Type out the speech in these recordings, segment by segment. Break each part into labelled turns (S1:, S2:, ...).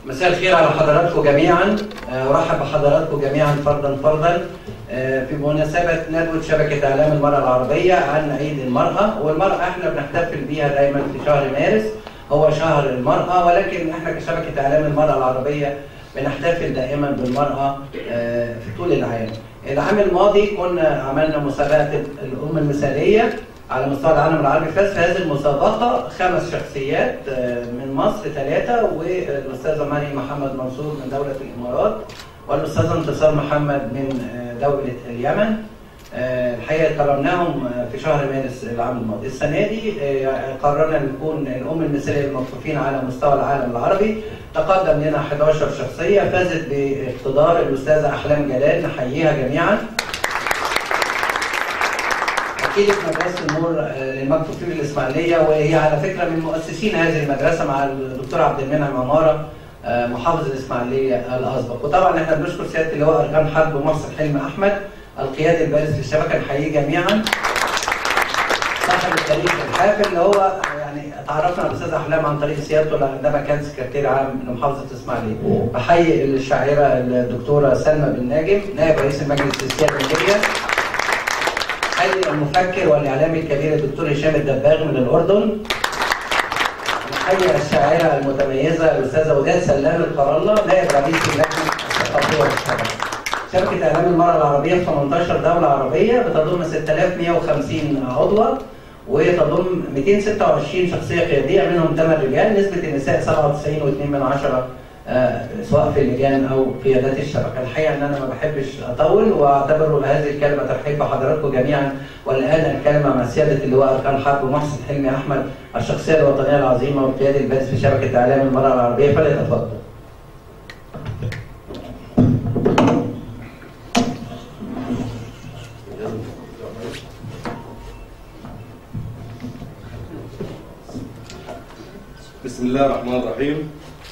S1: مساء الخير على حضراتكم جميعا آه، ارحب بحضراتكم جميعا فردا فردا آه، في مناسبة ندوة شبكة إعلام المرأة العربية عن عيد المرأة والمرأة احنا بنحتفل بيها دايما في شهر مارس هو شهر المرأة ولكن احنا كشبكة إعلام المرأة العربية بنحتفل دائما بالمرأة آه، في طول العام. العام الماضي كنا عملنا مسابقة الأم المثالية على مستوى العالم العربي فاز في هذه المسابقة خمس شخصيات آه، من مصر ثلاثة والأستاذة مريم محمد منصور من دولة الإمارات والأستاذة انتصار محمد من آه، دولة اليمن آه، الحقيقة كرمناهم آه، في شهر مارس العام الماضي السنة دي آه، قررنا أن نكون الأم المثالية المكفوفين على مستوى العالم العربي تقدم لنا 11 شخصية فازت باقتدار الأستاذة أحلام جلال نحييها جميعا وكيلة مدرسة النور آه، للمكفوفين في الإسماعيلية وهي على فكرة من مؤسسين هذه المدرسة مع الدكتور عبد المنعم عمارة آه، محافظ الإسماعيلية الأسبق وطبعا احنا بنشكر سيادة اللواء أركان حرب محسن حلمي أحمد القيادي البارز في الشبكة نحييه جميعا صاحب التاريخ الحافل اللي هو يعني تعرفنا على الاستاذ احلام عن طريق سيادته عندما كان سكرتير عام لمحافظه الاسماعيليه. بحيي الشاعره الدكتوره سلمى بن ناجم نائب رئيس المجلس السيادي الليبيا. حي المفكر والاعلامي الكبير الدكتور هشام الدباغ من الاردن. نحيي الشاعره المتميزه الاستاذه وداد سلام القرالة نائب رئيس اللجنه الثقافيه والشبكه. شبكة إعلام المرأة العربية في 18 دولة عربية بتضم 6150 عضوة وتضم 226 شخصية قيادية منهم 8 رجال نسبة النساء 97.2 من عشرة آه، سواء في اللجان أو قيادات الشبكة الحقيقة أن أنا ما بحبش أطول وأعتبر هذه الكلمة ترحيب بحضراتكم جميعا والآن الكلمة مع سيادة اللواء أركان حرب محسن حلمي أحمد الشخصية الوطنية العظيمة والقيادي البارز في شبكة إعلام المرأة العربية فليتفضل
S2: بسم الله الرحمن الرحيم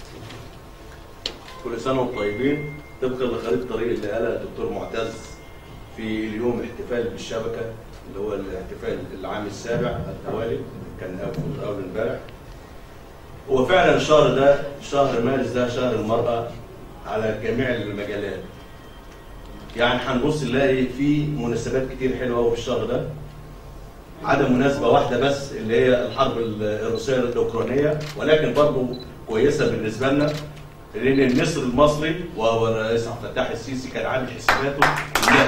S2: كل سنة وانتم طيبين طبقا لخريطة الطريق اللي قالها الدكتور معتز في اليوم احتفال بالشبكة اللي هو الاحتفال العام السابع التوالي كان أول أول امبارح هو فعلا الشهر ده شهر مارس ده شهر المرأة على جميع المجالات يعني هنبص نلاقي في مناسبات كتير حلوة قوي في الشهر ده عدا مناسبة واحدة بس اللي هي الحرب الروسية الأوكرانية ولكن برضه كويسة بالنسبة لنا لأن النسر المصري وهو الرئيس عبد الفتاح السيسي كان عامل حساباته للناس.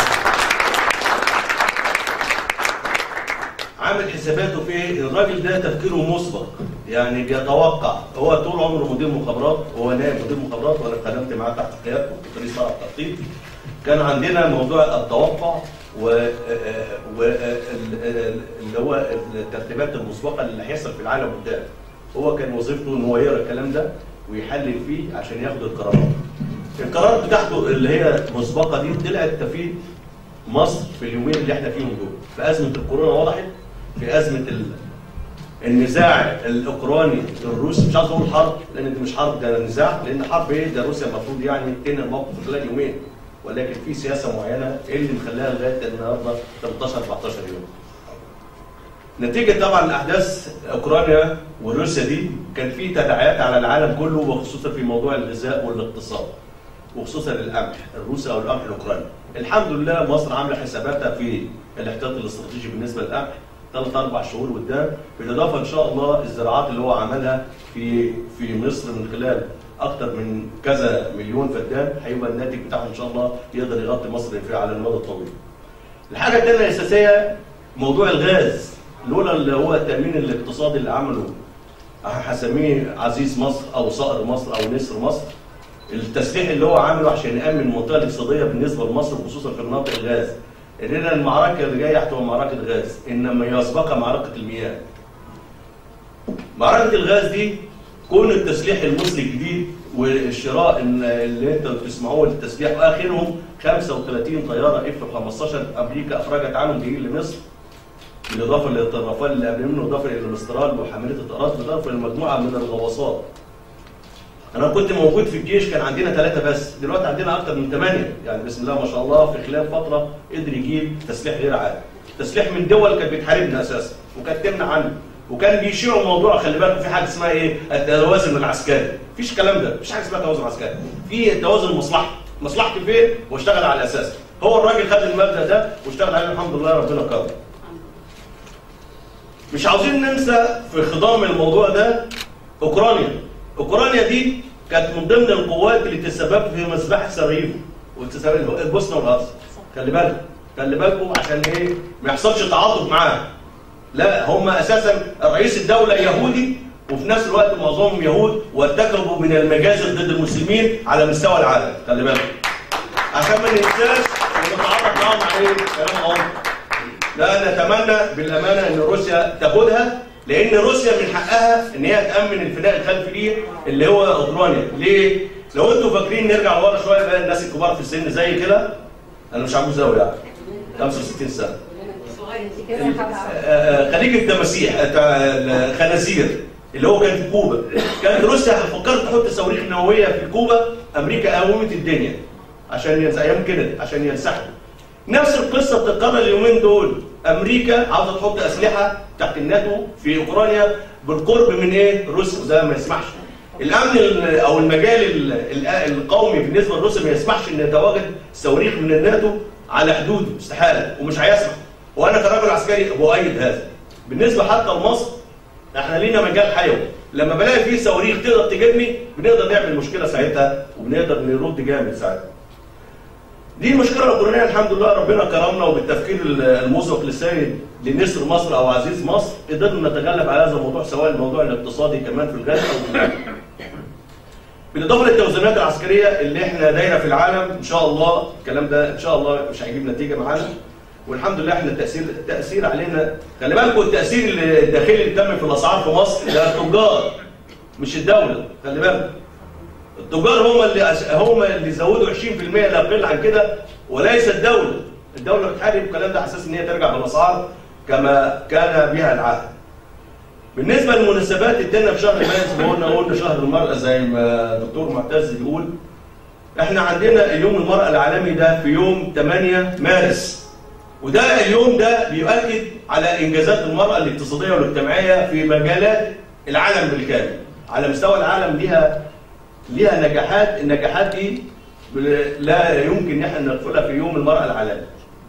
S2: عامل حساباته في إيه؟ الراجل ده تفكيره مسبق يعني بيتوقع هو طول عمره مدير مخابرات هو نائب مدير مخابرات وانا خدمت معاه تحت قيادته في رئيس فرع التخطيط كان عندنا موضوع التوقع و و اللي هو الترتيبات المسبقه اللي هيحصل في العالم قدام هو كان وظيفته ان هو يقرا الكلام ده ويحلل فيه عشان ياخد القرارات القرارات بتاعته اللي هي مسبقه دي طلعت تفيد مصر في اليومين اللي احنا فيهم دول في ازمه الكورونا وضحت في ازمه ال... النزاع الاوكراني الروسي مش عايز اقول حرب لان دي مش حرب ده نزاع لان حرب ايه ده روسيا المفروض يعني تنهي الموقف في خلال يومين ولكن في سياسه معينه ايه اللي مخليها لغايه النهارده 13 14 يوم. نتيجه طبعا احداث اوكرانيا وروسيا دي كان في تداعيات على العالم كله وخصوصا في موضوع الغذاء والاقتصاد وخصوصا القمح الروسي او القمح الاوكراني. الحمد لله مصر عامله حساباتها في الاحتياط الاستراتيجي بالنسبه للقمح ثلاث اربع شهور قدام بالاضافه ان شاء الله الزراعات اللي هو عملها في في مصر من خلال اكثر من كذا مليون فدان هيبقى الناتج بتاعه ان شاء الله يقدر يغطي مصر في على المدى الطويل. الحاجه الثانيه الاساسيه موضوع الغاز لولا اللي هو التامين الاقتصادي اللي عمله هسميه عزيز مصر او صقر مصر او نسر مصر التسليح اللي هو عامله عشان يامن المنطقه الاقتصاديه بالنسبه لمصر خصوصا في مناطق الغاز اننا المعركه اللي جايه هتبقى معركه غاز انما يسبقها معركه المياه معركه الغاز دي كون التسليح المصري الجديد والشراء اللي انتوا بتسمعوه للتسليح واخرهم 35 طياره اف 15 امريكا افرجت عنهم جايين لمصر بالاضافه للطرفان اللي قبل منه اضافه الى الاستيراد وحامله الطائرات بالاضافه لمجموعه من الغواصات. انا كنت موجود في الجيش كان عندنا ثلاثه بس دلوقتي عندنا اكثر من ثمانيه يعني بسم الله ما شاء الله في خلال فتره قدر يجيب تسليح غير عادي. تسليح من دول كانت بتحاربنا اساسا وكانت تمنع عنه وكان بيشيعوا موضوع خلي بالك في حاجه اسمها ايه؟ التوازن العسكري مفيش الكلام ده مفيش حاجه اسمها توازن عسكري في توازن مصلحه مصلحتي فين واشتغل على اساسه هو الراجل خد المبدا ده واشتغل عليه الحمد لله ربنا كرمه مش عاوزين ننسى في خضام الموضوع ده اوكرانيا اوكرانيا دي كانت من ضمن القوات اللي تسببت في مذبحه سراييفو وتسبب البوسنه والهرسك خلي بالكم خلي بالكم عشان ايه ما يحصلش تعاطف معاها لا هم اساسا رئيس الدوله يهودي وفي نفس الوقت معظمهم يهود وارتكبوا من المجازر ضد المسلمين على مستوى العالم خلي بالكم عشان ما ننساش ونتعاطف معاهم عليه كلام غلط لا نتمنى بالامانه ان روسيا تاخدها لان روسيا من حقها ان هي تامن الفداء الخلفي ليه اللي هو اوكرانيا ليه؟ لو انتوا فاكرين نرجع لورا شويه بقى الناس الكبار في السن زي كده انا مش عجوز قوي يعني 65 سنه آه، خليج التماسيح آه، الخنازير اللي هو كان في كوبا كانت روسيا فكرت تحط صواريخ نوويه في كوبا امريكا قومت الدنيا عشان ينسى ايام كده عشان ينسحبوا نفس القصه بتتكرر اليومين دول امريكا عاوزه تحط اسلحه تحت الناتو في اوكرانيا بالقرب من ايه روسيا وده ما يسمحش الامن ال- او المجال ال- ال- القومي بالنسبه لروسيا ما يسمحش ان يتواجد صواريخ من الناتو على حدوده استحاله ومش هيسمح وانا كراجل عسكري بؤيد هذا بالنسبه حتى لمصر احنا لينا مجال حيوي لما بلاقي فيه صواريخ تقدر تجيبني بنقدر نعمل مشكله ساعتها وبنقدر نرد جامد ساعتها دي المشكله الاوكرانيه الحمد لله ربنا كرمنا وبالتفكير المسبق للسيد لنسر مصر او عزيز مصر قدرنا نتغلب على هذا الموضوع سواء الموضوع الاقتصادي كمان في الغاز او في الغاز. بالاضافه للتوازنات العسكريه اللي احنا دايره في العالم ان شاء الله الكلام ده ان شاء الله مش هيجيب نتيجه معانا والحمد لله احنا التاثير التاثير علينا خلي بالكم التاثير الداخلي اللي تم في الاسعار في مصر ده التجار مش الدوله خلي بالكم التجار هم اللي أش... هم اللي زودوا 20% لا يقل عن كده وليس الدوله الدوله بتحارب الكلام ده على اساس ان هي ترجع بالاسعار كما كان بها العهد بالنسبه للمناسبات ادينا في شهر مارس زي ما قلنا قلنا شهر المراه زي ما الدكتور معتز بيقول احنا عندنا اليوم المراه العالمي ده في يوم 8 مارس وده اليوم ده بيؤكد على انجازات المراه الاقتصاديه والاجتماعيه في مجالات العالم بالكامل على مستوى العالم ليها ليها نجاحات النجاحات دي لا يمكن ان احنا نغفلها في يوم المراه العالمي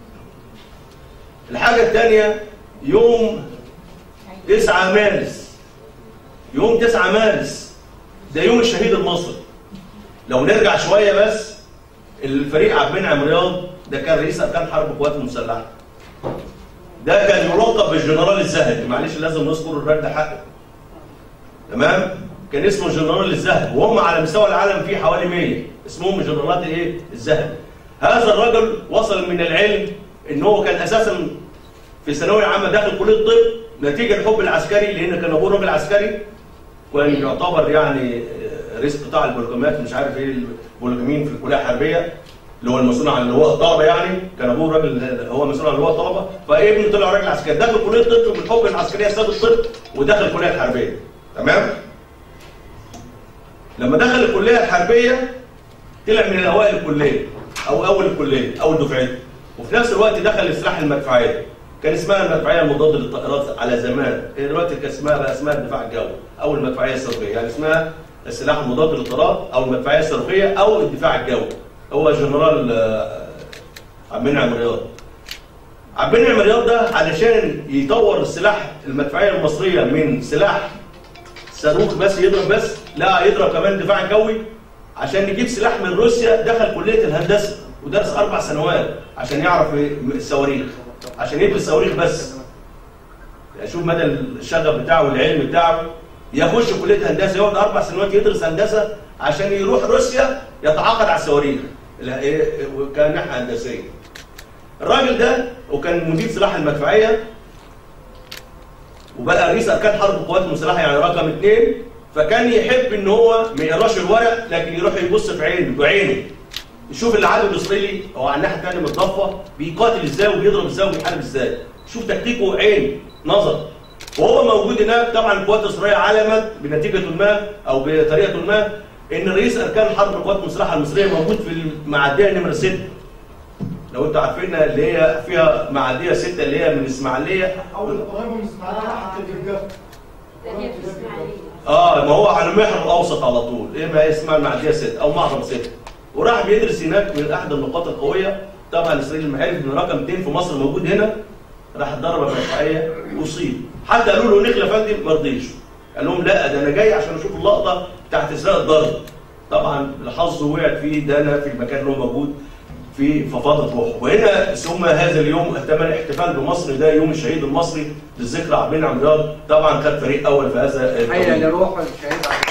S2: الحاجه الثانيه يوم 9 مارس يوم 9 مارس ده يوم الشهيد المصري لو نرجع شويه بس الفريق عبد المنعم رياض ده كان رئيس اركان حرب القوات المسلحه ده كان يلقب بالجنرال الذهبي معلش لازم نذكر الراجل ده حقه تمام كان اسمه الجنرال الذهبي وهم على مستوى العالم في حوالي 100 اسمهم الجنرالات الايه الذهبي هذا الرجل وصل من العلم ان هو كان اساسا في ثانويه عامه داخل كليه الطب نتيجه الحب العسكري لان كان ابوه راجل عسكري وكان يعتبر يعني رئيس قطاع البوليجامات مش عارف ايه البوليجامين في الكليه الحربيه اللي هو المسؤول عن اللواء الطلبه يعني كان ابوه راجل هو مسؤول عن اللواء الطلبه فابنه طلع راجل عسكري دخل كليه الطب بالحب العسكريه ساب الطب ودخل الكليه الحربيه تمام لما دخل الكليه الحربيه طلع من الاوائل الكليه او اول الكليه اول دفعته وفي نفس الوقت دخل السلاح المدفعيه كان اسمها المدفعيه المضاده للطائرات على زمان هي دلوقتي كان اسمها بقى اسمها الدفاع الجوي او المدفعيه الصاروخيه يعني اسمها السلاح المضاد للطائرات او المدفعيه الصاروخيه او الدفاع الجوي هو جنرال عبد المنعم رياض عبد المنعم رياض ده علشان يطور السلاح المدفعيه المصريه من سلاح صاروخ بس يضرب بس لا يضرب كمان دفاع جوي عشان نجيب سلاح من روسيا دخل كليه الهندسه ودرس اربع سنوات عشان يعرف الصواريخ عشان يدرس صواريخ بس يعني شوف مدى الشغف بتاعه والعلم بتاعه يخش كليه هندسه يقعد اربع سنوات يدرس هندسه عشان يروح روسيا يتعاقد على الصواريخ كان ناحيه هندسيه الراجل ده وكان مدير سلاح المدفعيه وبقى رئيس اركان حرب القوات المسلحه يعني رقم اثنين فكان يحب ان هو ما يقراش الورق لكن يروح يبص في عينه بعينه يشوف العدو الاسرائيلي هو على الناحيه الثانيه متضفه بيقاتل ازاي وبيضرب ازاي وبيحارب ازاي شوف تكتيكه عين نظر وهو موجود هناك طبعا القوات الاسرائيليه علمت بنتيجه ما او بطريقه ما ان رئيس اركان حرب القوات المسلحه المصريه موجود في المعديه نمره 6 لو انتوا عارفينها اللي هي فيها معديه 6 اللي هي من اسماعيليه
S3: اول قريبه من اسماعيليه حتى الجرجاف هي في الاسماعيليه
S2: اه ما هو على المحور الاوسط على طول ايه ما هي اسمها المعديه 6 او معظم 6 وراح بيدرس هناك من احد النقاط القويه طبعا اسرائيل المحارب ان رقم 2 في مصر موجود هنا راح اتدرب مدفعيه واصيب حتى قالوا له نخلة فندم ما رضيش قال لهم لا ده انا جاي عشان اشوف اللقطه بتاعت اسراء الضرب طبعا الحظ وقعت فيه ده أنا في المكان اللي هو موجود في ففاضت روحه وهنا ثم هذا اليوم اهتم الاحتفال بمصر ده يوم الشهيد المصري للذكرى عبد المنعم رياض طبعا خد فريق اول في هذا
S1: حي
S2: التوقيت.
S1: لروح الشهيد عبد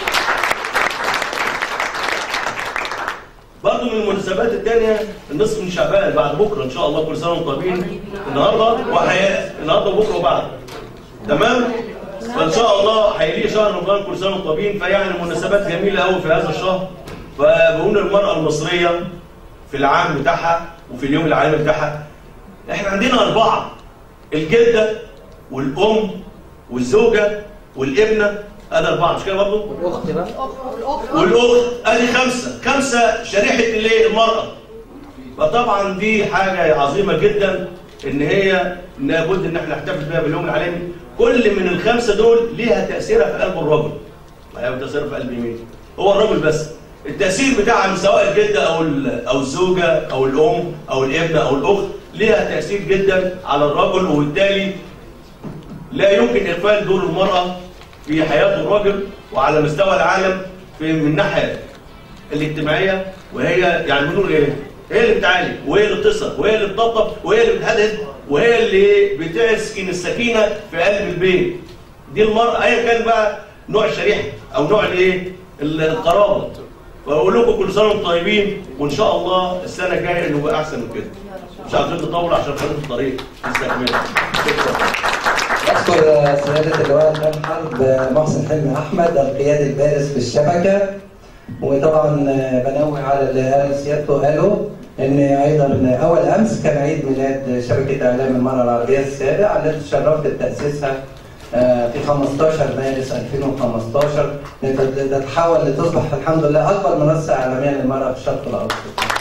S2: برضه من المناسبات الثانيه النصف من شعبان بعد بكره ان شاء الله كل سنه وانتم طيبين النهارده وحياه النهارده وبكره وبعد تمام فان شاء الله هيليه شهر رمضان كل سنه وانتم طيبين فيعني مناسبات جميله قوي في هذا الشهر فبقول المراه المصريه في العام بتاعها وفي اليوم العالمي بتاعها احنا عندنا اربعه الجده والام والزوجه والابنه ادي اربعه مش كده برضه؟
S1: الاخت بقى
S2: والاخت ادي خمسه خمسه شريحه الايه المراه فطبعا دي حاجه عظيمه جدا ان هي لابد ان احنا نحتفل بها باليوم العالمي كل من الخمسه دول ليها تاثيرها في قلب الرجل ما هي تاثيرها في قلب مين هو الرجل بس التاثير بتاعها من سواء الجده او ال- او الزوجه او الام او الابنه او الاخت ليها تاثير جدا على الرجل وبالتالي لا يمكن اغفال دور المراه في حياه الراجل وعلى مستوى العالم في من الناحيه الاجتماعيه وهي يعني بنقول ايه؟ هي اللي بتعالج وهي اللي بتصل وهي اللي بتطبطب وهي اللي بتهدد وهي اللي بتسكن السكينه في قلب البيت. دي المراه ايا كان بقى نوع الشريحه او نوع الايه؟ القرابه. واقول لكم كل سنه وانتم طيبين وان شاء الله السنه الجايه نبقى احسن من كده. مش عايزين نطول عشان خارج الطريق نستكملها. شكرا.
S4: أشكر سيادة اللواء خان حرب محسن حلمي أحمد القيادي البارز في الشبكة وطبعا بنوه على اللي قال سيادته قاله ان ايضا اول امس كان عيد ميلاد شبكه اعلام المراه العربيه السابع التي تشرفت بتاسيسها آه، في 15 مارس 2015 لتتحول لتصبح الحمد لله اكبر منصه اعلاميه للمراه في الشرق الاوسط.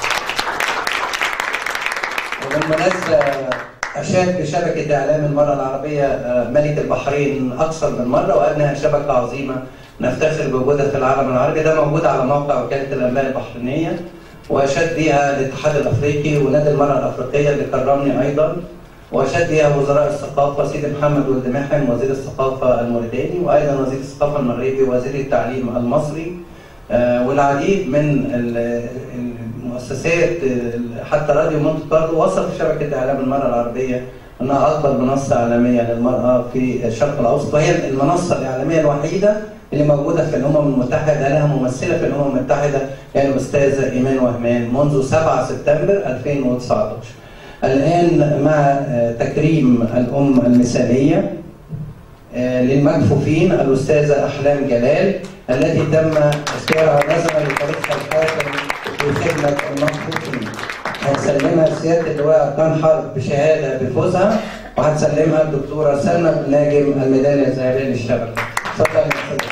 S4: وبالمناسبة أشاد بشبكة إعلام المرأة العربية آه، ملك البحرين أكثر من مرة وأنها شبكة عظيمة نفتخر بوجودها في العالم العربي ده موجود على موقع وكالة الأنباء البحرينية وأشاد بها الاتحاد الأفريقي ونادي المرأة الأفريقية اللي كرمني أيضا وأشاد بها وزراء الثقافة سيدي محمد ولد محن وزير الثقافة الموريتاني وأيضا وزير الثقافة المغربي ووزير التعليم المصري آه، والعديد من ال- المؤسسات آه، حتى راديو مونت كارلو وصف شبكه اعلام المراه العربيه انها اكبر منصه اعلاميه للمراه في الشرق الاوسط وهي المنصه الاعلاميه الوحيده اللي موجوده في الامم المتحده لها ممثله في الامم المتحده هي الاستاذه ايمان وهمان منذ 7 سبتمبر 2019 الان مع آه، تكريم الام المثاليه آه، للمكفوفين الأستاذة أحلام جلال التي تم اختيارها نظرا لتاريخها الحافل في خدمة المكفوفين. هتسلمها سيادة اللواء أركان حرب بشهادة بفوزها وهتسلمها الدكتورة سلمى بن ناجم الميدالية الذهبية للشبكة. اتفضل يا أستاذ.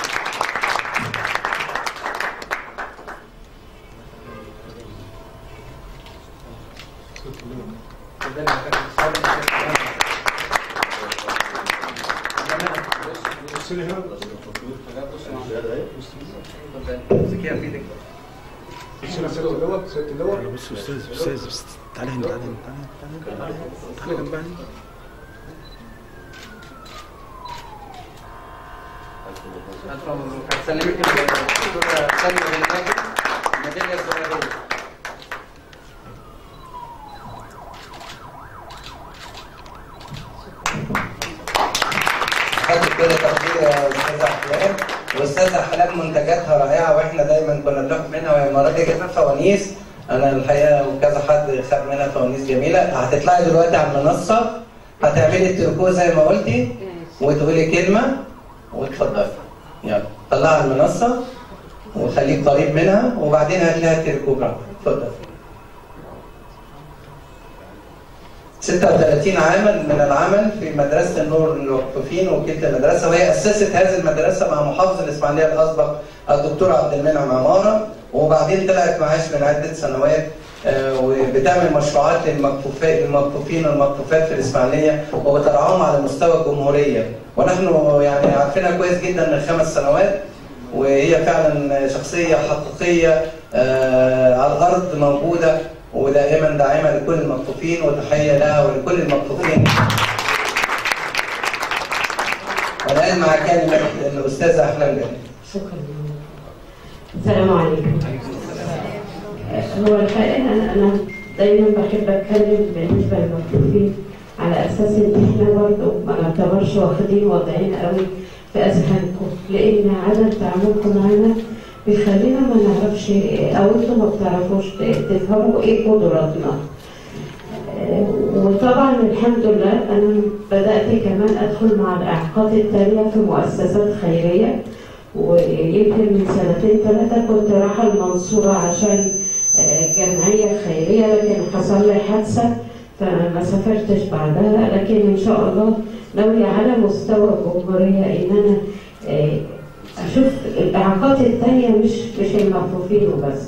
S5: سيادة اللواء سيادة اللواء
S6: بص استاذ استاذ بس تعالى هنا تعالى هنا تعالى تعالى تعالى جنب علي
S1: ألف مبروك هتسلمك الدكتورة سلمى بن ناجم الميدالية الذهبية
S4: خدت كده تقدير يا استاذه احلام واستاذه احلام منتجاتها رائعه واحنا دايما كنا بناخد منها وهي المره دي جبنا فوانيس انا الحقيقه وكذا حد خد منها فوانيس جميله هتطلعي دلوقتي على المنصه هتعملي التركو زي ما قلتي وتقولي كلمه وتفضلي يلا طلعها على المنصه وخليك قريب منها وبعدين هتلاقيها تركو براحتك اتفضل 36 عاما من العمل في مدرسة النور للمكفوفين وكيلة المدرسة وهي أسست هذه المدرسة مع محافظ الإسماعيلية الأسبق الدكتور عبد المنعم عمارة وبعدين طلعت معاش من عدة سنوات آه، وبتعمل مشروعات للمكفوفات المكفوفين والمكفوفات في الاسماعيليه وبترعاهم على مستوى الجمهوريه ونحن يعني عارفينها كويس جدا من خمس سنوات وهي فعلا شخصيه حقيقيه آه، على الارض موجوده ودائما داعمه لكل المكفوفين وتحيه لها ولكل المكفوفين والان مع كلمه الاستاذه احلام جميل
S3: شكرا السلام عليكم هو الحقيقة أنا أنا دايما بحب أتكلم بالنسبة للمكفوفين على أساس إن إحنا برضه ما نعتبرش واخدين وضعنا قوي في أذهانكم لأن عدم تعاملكم معانا بيخلينا ما نعرفش أو أنتم ما بتعرفوش تفهموا إيه قدراتنا وطبعا الحمد لله أنا بدأت كمان أدخل مع الإعاقات التانية في مؤسسات خيرية ويمكن من سنتين ثلاثة كنت رايحة المنصورة عشان آه، جمعية خيرية لكن حصل لي حادثة فما سافرتش بعدها لكن إن شاء الله ناوية على مستوى الجمهورية إن أنا آه، أشوف الإعاقات التانية مش مش المكفوفين وبس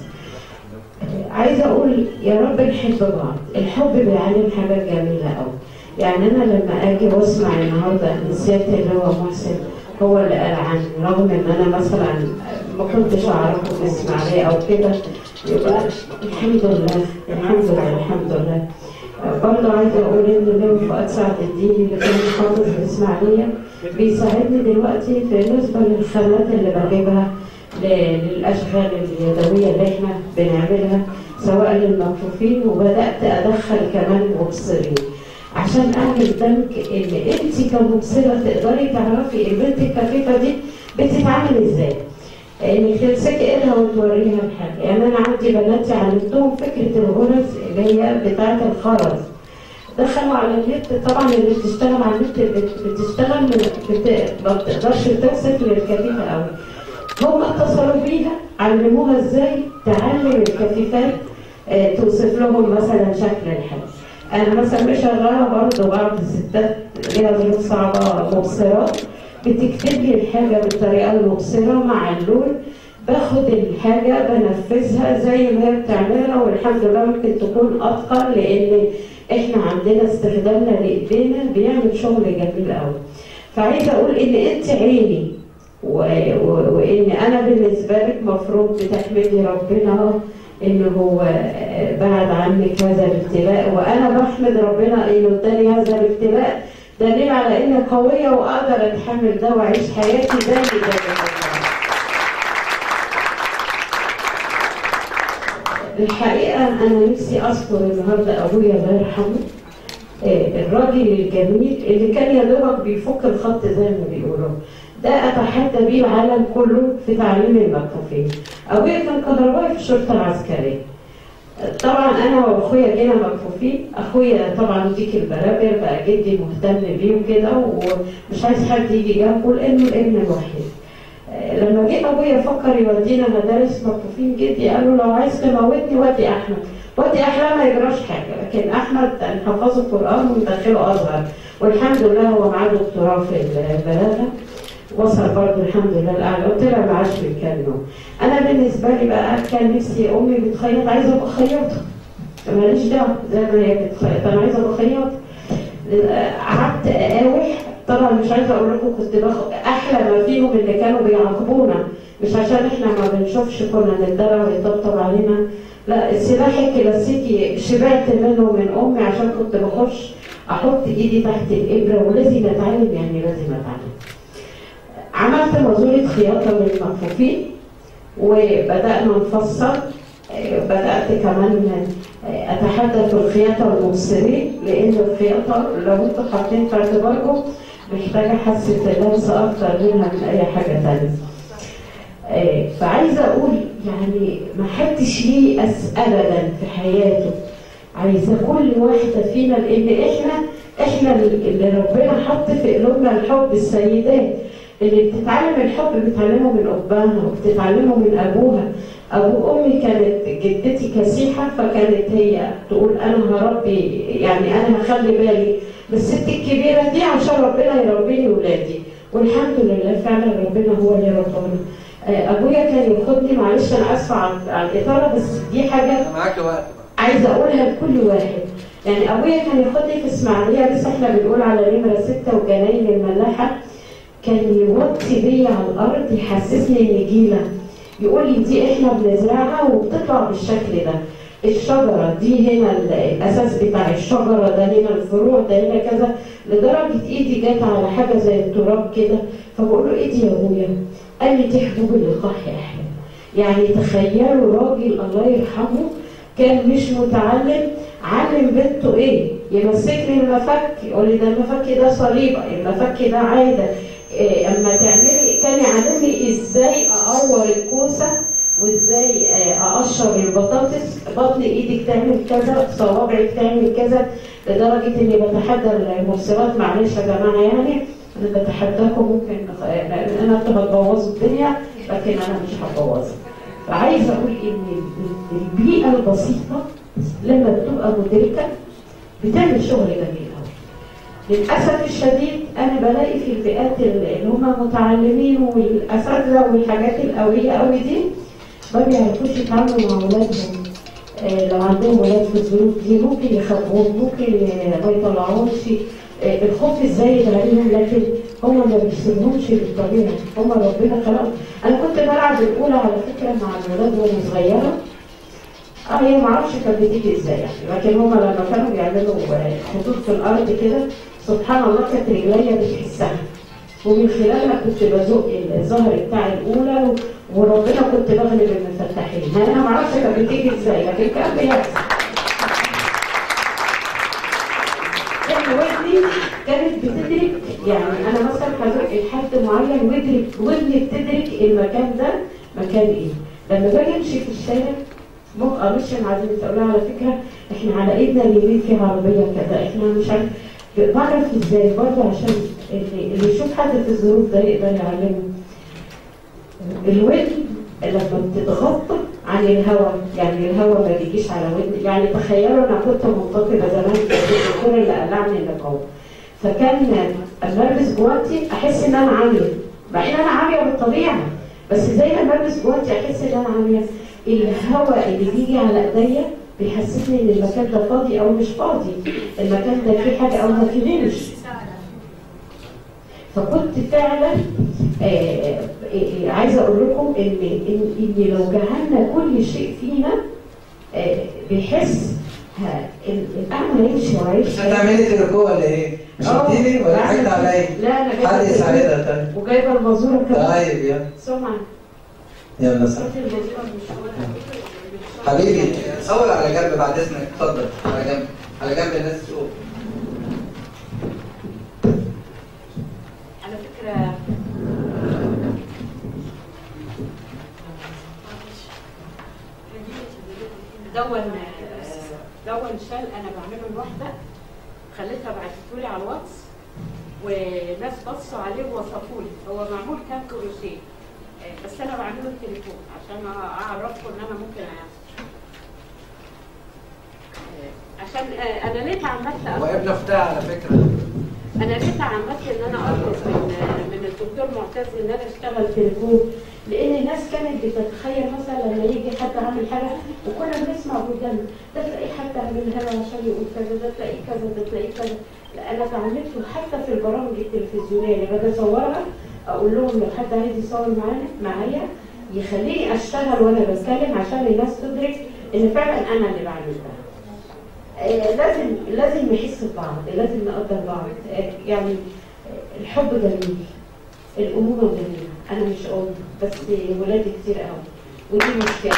S3: آه، عايزة أقول يا رب نحب بعض الحب بيعلم حاجات جميلة أوي يعني أنا لما أجي وأسمع النهاردة إن سيادة اللي هو محسن هو اللي قال عني رغم ان انا مثلا ما كنتش اعرفه في اسماعيليه او كده يبقى الحمد لله الحمد لله الحمد لله برضه عايزه اقول ان لو فؤاد سعد الدين اللي كان حافظ في الاسماعيليه بيساعدني دلوقتي بالنسبه للخامات اللي بجيبها ل- للاشغال اليدويه اللي احنا بنعملها سواء للمكفوفين وبدات ادخل كمان مبصرين عشان اعمل دمج ان انت كمبصره تقدري تعرفي البنت الكفيفه دي بتتعامل ازاي انك تمسكي ايدها وتوريها الحاجه يعني انا عندي بناتي علمتهم فكره الغرز اللي هي بتاعه الخرز دخلوا على النت طبعا اللي بتشتغل على النت بت- بتشتغل من- بت... ما بتقدرش توصف للكفيفه قوي هم اتصلوا بيها علموها ازاي تعلم الكفيفات آه، توصف لهم مثلا شكل الحاجه انا مثلا مشغله برضه بعض الستات ليها ظروف صعبه مبصرات بتكتب لي الحاجه بالطريقه المبصره مع اللون باخد الحاجه بنفذها زي ما هي بتعملها والحمد لله ممكن تكون اتقن لان احنا عندنا استخدامنا لايدينا بيعمل شغل جميل قوي فعايزه اقول ان انت عيني و... و... وان انا بالنسبه لك مفروض بتحمدي ربنا ان هو بعد عنك هذا الابتلاء وانا بحمد ربنا انه اداني هذا الابتلاء دليل على اني قويه واقدر اتحمل ده واعيش حياتي زي ما الحقيقه انا نفسي اذكر النهارده ابويا الله يرحمه آه، الراجل الجميل اللي كان يا دوبك بيفك الخط زي ما بيقولوا ده اتحدى بيه العالم كله في تعليم المكفوفين ابويا كان كهربائي في الشرطه العسكريه طبعا انا واخويا جينا مكفوفين اخويا طبعا ديك البرابر بقى جدي مهتم بيه وكده ومش عايز حد يجي جنبه لانه الابن الوحيد آه، لما جه ابويا فكر يودينا مدارس مكفوفين جدي قال له لو عايز تموتني ودي احمد ودي احلام ما يجراش حاجه لكن احمد حفظ القران ومدخله ازهر والحمد لله هو معاه دكتوراه في البلاغه وصل برضه الحمد لله الاعلى وطلع معاش من كام يوم انا بالنسبه لي بقى كان نفسي امي بتخيط عايزه ابقى خياطه ماليش دعوه زي ما هي بتخيط انا عايزه ابقى خياطه قعدت اقاوح طبعا مش عايزه اقول لكم كنت باخد احلى ما فيهم اللي كانوا بيعاقبونا مش عشان احنا ما بنشوفش كنا نتدرب ويطبطب علينا لا السلاح الكلاسيكي شبعت منه من امي عشان كنت بخش احط ايدي تحت الابره ولازم اتعلم يعني لازم اتعلم عملت مزورة خياطة للمكفوفين وبدأنا نفصل آه، بدأت كمان آه، أتحدى في الخياطة المبصرين لأن الخياطة لو أنتوا حاطين في اعتباركم محتاجة حاسة اللمس أكتر منها من أي حاجة تانية. آه، فعايزة أقول يعني ما حدش ييأس أبدا في حياته عايزة كل واحدة فينا لأن إحنا إحنا اللي ربنا حط في قلوبنا الحب السيدات اللي بتتعلم الحب بتتعلمه من أباها وبتتعلمه من أبوها أبو أمي كانت جدتي كسيحة فكانت هي تقول أنا هربي يعني أنا هخلي بالي بالست الكبيرة دي عشان ربنا يربيني ولادي والحمد لله فعلا ربنا هو اللي ربنا آه، أبويا كان ياخدني معلش أنا آسفة على على الإطالة بس دي حاجة
S4: معاك وقت
S3: عايزه اقولها لكل واحد يعني ابويا كان ياخدني في اسماعيليه لسه احنا بنقول على نمره سته وجناين الملاحه كان يوطي بيا على الارض يحسسني ان جيله يقول لي دي احنا بنزرعها وبتطلع بالشكل ده الشجره دي هنا ال- الاساس بتاع الشجره ده هنا الفروع ده هنا كذا لدرجه ايدي جت على حاجه زي التراب كده فبقول له ايه دي يا ابويا؟ قال لي دي حبوب اللقاح يا احمد يعني تخيلوا راجل الله يرحمه كان مش متعلم علم بنته ايه؟ يمسك لي المفك يقول لي ده المفك ده صليبه المفك ده عاده إيه اما تعملي كان يعلمني ازاي اقور الكوسه وازاي آه، اقشر البطاطس بطن ايدك تعمل كذا صوابعك تعمل كذا لدرجه اني بتحدى المرسلات معلش يا جماعه يعني انا بتحداكم ممكن لان انا انتوا هتبوظوا الدنيا لكن انا مش هبوظها فعايزه اقول ان ال- البيئه البسيطه لما بتبقى مدركه بتعمل شغل جميل قوي للاسف الشديد انا بلاقي في الفئات اللي هم متعلمين والاساتذه والحاجات القويه قوي دي ما بيعرفوش يتعاملوا مع اولادهم آه، لو عندهم ولاد في الظروف دي ممكن يخافوهم ممكن آه، ما يطلعوهمش آه، الخوف الزايد عليهم لكن هم ما بيسيبهمش للطبيعه هم ربنا خلقهم انا كنت بلعب الاولى على فكره مع الولاد وانا صغيره اه هي ما اعرفش كانت بتيجي ازاي يعني لكن هم لما كانوا بيعملوا آه، خطوط في الارض كده سبحان الله كانت رجليا بتحسها ومن خلالها كنت بزق الظهر بتاع الاولى و- وربنا كنت بغلب المفتحين ما انا ما اعرفش كانت بتيجي ازاي لكن كان بيحصل احنا ودني كانت بتدرك يعني انا مثلا هزق لحد معين ودرك ودني بتدرك المكان ده مكان ايه لما باجي امشي في الشارع ببقى ماشيه مع زميلتي اقول لها على فكره احنا على ايدنا اليمين في عربيه كذا احنا مش عارف بعرف ازاي برضه عشان اللي, اللي يشوف حد في الظروف ده يقدر يعلمه الودن لما بتتغطى عن الهواء يعني الهواء ما بيجيش على ودن يعني تخيلوا انا كنت منتقبه زمان في الدكتور اللي قلعني النقاب فكان اما البس جوانتي احس ان انا عاميه مع ان انا عاميه بالطبيعه بس زي ما بلبس جوانتي احس ان انا عاميه الهواء اللي بيجي على ايديا بيحسسني ان المكان ده فاضي او مش فاضي المكان ده فيه حاجه او ما فيهوش فكنت فعلا آه، آه، عايزه اقول لكم ان ان ان لو جعلنا كل شيء فينا آه، بيحس ها، ال- الاعمى يمشي ويعيش
S4: مش هتعملي تركوه ولا ايه؟ مش
S3: آه،
S4: هتديني ولا
S3: بعمل
S4: حاجة
S3: كده.
S4: عليا؟
S3: لا انا
S4: حد
S3: جايبه
S4: يساعدها طيب
S3: وجايبه المازوره كمان
S4: طيب يلا
S3: سمعه
S4: يلا سلام
S3: صوت المازوره مش
S4: حبيبي صور على جنب بعد اذنك اتفضل على جنب على جنب الناس تشوف
S3: على فكرة دون دون شال انا بعمله لوحده خليتها بعتتهولي على الواتس وناس بصوا عليه ووصفوا لي هو معمول كام كروشيه آه، بس انا بعمله التليفون عشان اعرفكم ان انا ممكن أ- آه، عشان آه، انا ليه اتعمدت
S4: هو
S3: أصلاً؟
S4: ابن اختها على فكرة
S3: انا ليه تعمدت ان انا اطلب من من الدكتور معتز ان انا اشتغل تليفون لان الناس كانت بتتخيل مثلا لما يجي حد عامل حاجه وكنا بنسمع قدامنا ده تلاقي حد عاملها له عشان يقول كذا ده تلاقيه كذا ده تلاقيه كذا لا انا اتعلمته حتى في البرامج التلفزيونيه اللي باجي اصورها اقول لهم لو حد عايز يصور معانا معايا يخليني اشتغل وانا بتكلم عشان الناس تدرك ان فعلا انا اللي بعمل ده آه، لازم لازم نحس ببعض لازم نقدر بعض آه، يعني آه، الحب جميل الأمومة جميلة أنا مش أم بس ولادي كتير قوي ودي مشكلة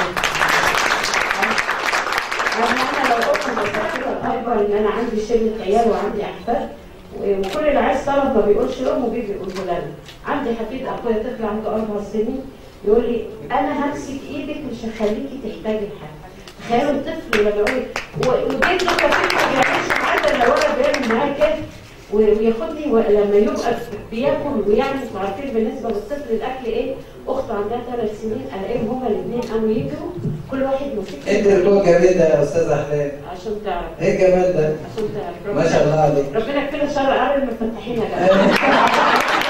S3: يعني أنا لو أم المشكلة الأكبر إن أنا عندي شلة عيال وعندي أحفاد و- وكل اللي عايز طلب ما بيقولش أم وبيجي يقول لنا عندي حفيد أخويا طفل عنده أربع سنين يقول لي أنا همسك إيدك مش هخليكي تحتاجي لحاجة تخيلوا الطفل لما يقول و- وجد له كفيف ما بيعملش معاه الا ولد بيعمل معاه كده و- وياخدني و- لما يبقى بياكل ويعمل انتوا عارفين بالنسبه للطفل الاكل ايه؟ اخته عندها ثلاث سنين الاقيهم هما الاثنين قاموا يجروا كل واحد ماسك
S4: ايه التركوه الجميل ده يا استاذ احلام؟
S3: عشان تعرف
S4: ايه الجمال ده؟
S3: عشان تعرف
S4: ما شاء الله عليك
S3: ربنا يكفينا شر قال المفتحين يا جماعه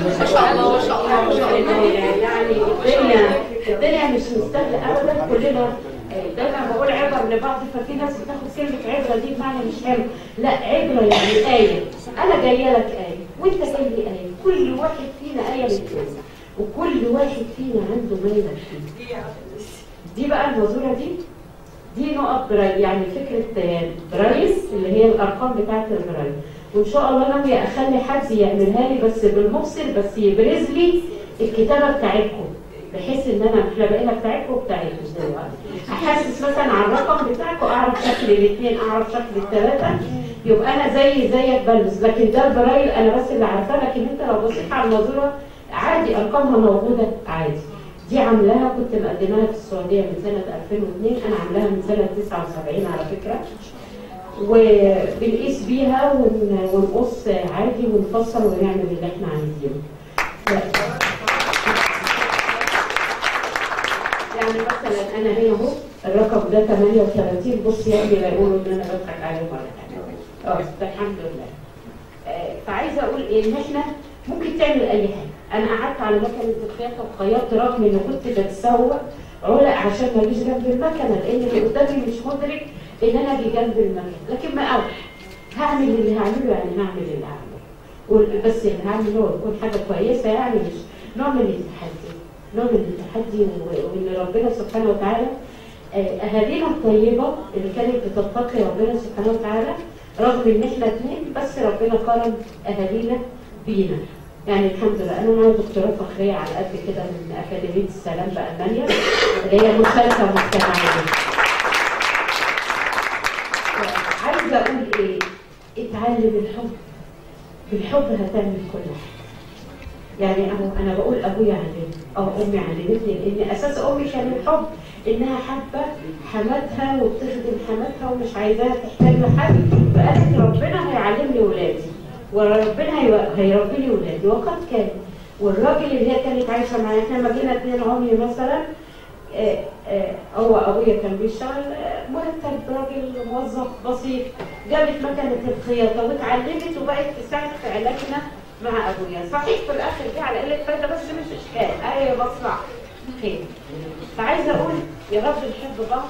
S3: ما شاء الله ما شاء الله ما شاء الله يعني الدنيا الدنيا مش مستاهله ابدا كلنا دايما بقول عبر لبعض ففي ناس بتاخد كلمه عبره دي بمعنى مش حلو لا عبره يعني ايه انا جايه لك ايه وانت جاي لي ايه كل واحد فينا ايه للتاني وكل واحد فينا عنده ما يكفيه دي بقى المزوره دي دي نقط براي يعني فكره آه، برايس اللي هي الارقام بتاعت البرايل وان شاء الله ناويه اخلي حد يعملها لي بس بالمفصل بس يبرز لي الكتابه بتاعتكم بحيث ان انا مش لا بقينا بتاعتكم وبتاعتكم دلوقتي احسس مثلا على الرقم بتاعكم اعرف شكل الاثنين اعرف شكل الثلاثه يبقى انا زي زيك بلبس لكن ده البرايل انا بس اللي عارفاه لكن انت لو بصيت على المزوره عادي ارقامها موجوده عادي دي عاملاها كنت مقدماها في السعوديه من سنه 2002 انا عاملاها من سنه 79 على فكره وبنقيس بيها ون- ونقص عادي ونفسر ونعمل اللي احنا عايزينه يعني مثلا انا هنا اهو الرقم ده 38 بص يا ابني لا يقولوا ان انا بضحك عليهم ولا حاجه اه ده الحمد لله آه، فعايزه اقول ايه ان احنا ممكن تعمل اي حاجه انا قعدت على مكنه الخياطه وخيطت رغم ان كنت بتسوق علق عشان ما اجيش جنب المكنه لان اللي قدامي مش مدرك ان انا اجي جنب المكنه لكن ما اروح هعمل اللي هعمله يعني هعمل اللي هعمله وال- بس اللي هعمله هو يكون حاجه كويسه يعني مش نوع من التحدي نوع من التحدي و- وان ربنا سبحانه وتعالى آه، اهالينا الطيبه اللي كانت بتتقي ربنا سبحانه وتعالى رغم ان احنا اثنين بس ربنا كرم اهالينا بينا يعني الحمد لله انا معايا دكتوراه فخريه على قد كده من اكاديميه السلام بالمانيا اللي هي مشاركه مجتمعيه عايزه اقول ايه اتعلم الحب بالحب هتعمل كل حاجه يعني اهو انا بقول ابويا علمني او امي علمتني لان اساس امي كان الحب انها حابه حماتها وبتخدم حماتها ومش عايزاها تحتاج لحد فقالت ربنا هيعلمني ولادي وربنا هي- هيربي لي ولادي وقد كان والراجل اللي هي كانت عايشه معايا احنا لما جينا اتنين عمي مثلا آه، آه، هو ابويا كان بيشتغل آه، مرتب راجل موظف بسيط جابت مكنه الخياطه واتعلمت وبقت تساعد في علاجنا مع ابويا صحيح في الاخر دي على قله فايده بس مش اشكال اي مصلحه خير فعايزه اقول يا رب نحب بعض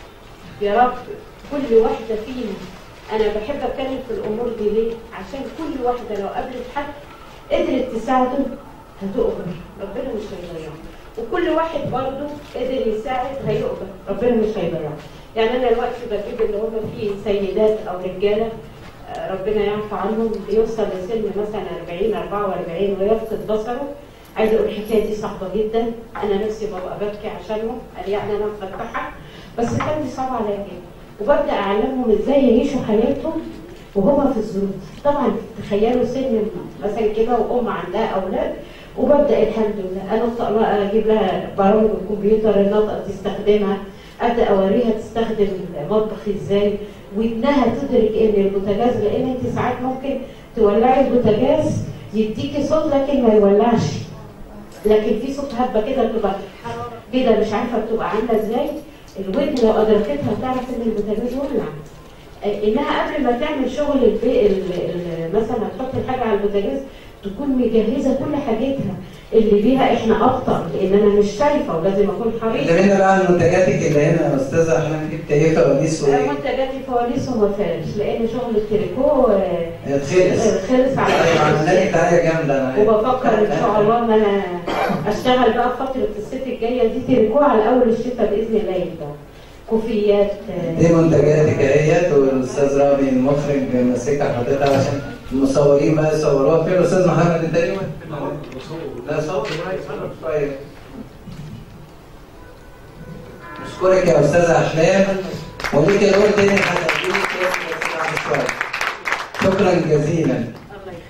S3: يا رب كل واحده فينا انا بحب اتكلم في الامور دي ليه عشان كل واحده لو قابلت حد قدرت تساعده هتؤجر ربنا مش هيضيعه وكل واحد برضه قدر يساعد هيؤجر ربنا مش هيضيعه يعني انا دلوقتي بجيب اللي هم فيه سيدات او رجاله آه، ربنا يعفو عنهم بيوصل لسن مثلا 40 44 ويفقد بصره عايزه اقول الحكايه دي صعبه جدا انا نفسي ببقى ببكي عشانهم قال يعني انا مفتحه بس كان دي صعبه عليا جدا وببدا اعلمهم ازاي يعيشوا حياتهم وهما في الظروف طبعا تخيلوا سن مثلا كده وام عندها اولاد وببدا الحمد لله انا أطلع لها اجيب لها برامج الكمبيوتر النطقه تستخدمها ابدا اوريها تستخدم المطبخ ازاي وانها تدرك ان البوتاجاز لان انت ساعات ممكن تولعي البوتاجاز يديكي صوت لكن ما يولعش لكن في صوت هبه كده بتبقى كده مش عارفه بتبقى عامله ازاي الودن لو ادركتها تعرف ان البوتاجاز ولع آه، انها قبل ما تعمل شغل البي... ال... ال... مثلا تحط الحاجه على البوتاجاز تكون مجهزه كل حاجتها اللي بيها احنا اخطر لان انا مش شايفه ولازم اكون حريصه
S4: كلمينا بقى عن منتجاتك اللي هنا يا استاذه احلام جبت ايه فوانيس وايه؟
S3: منتجاتي فوانيس وما فيهاش لان شغل التريكو آه،
S4: خلص
S3: خلص على
S4: طيب عملنا لك دعايه جامده انا عارف.
S3: وبفكر ان شاء الله ان انا اشتغل بقى في فتره الصيف الجايه دي تريكو على اول الشتاء باذن الله يبقى كوفيات آه،
S4: دي منتجاتك اهيت والاستاذ رامي المخرج ماسكها حاططها عشان المصورين بقى يصوروها فين الاستاذ محمد انت ليه لا صور طيب نشكرك يا استاذه احلام وليك دور تاني هتقدمي شويه شكرا جزيلا
S3: الله يخليك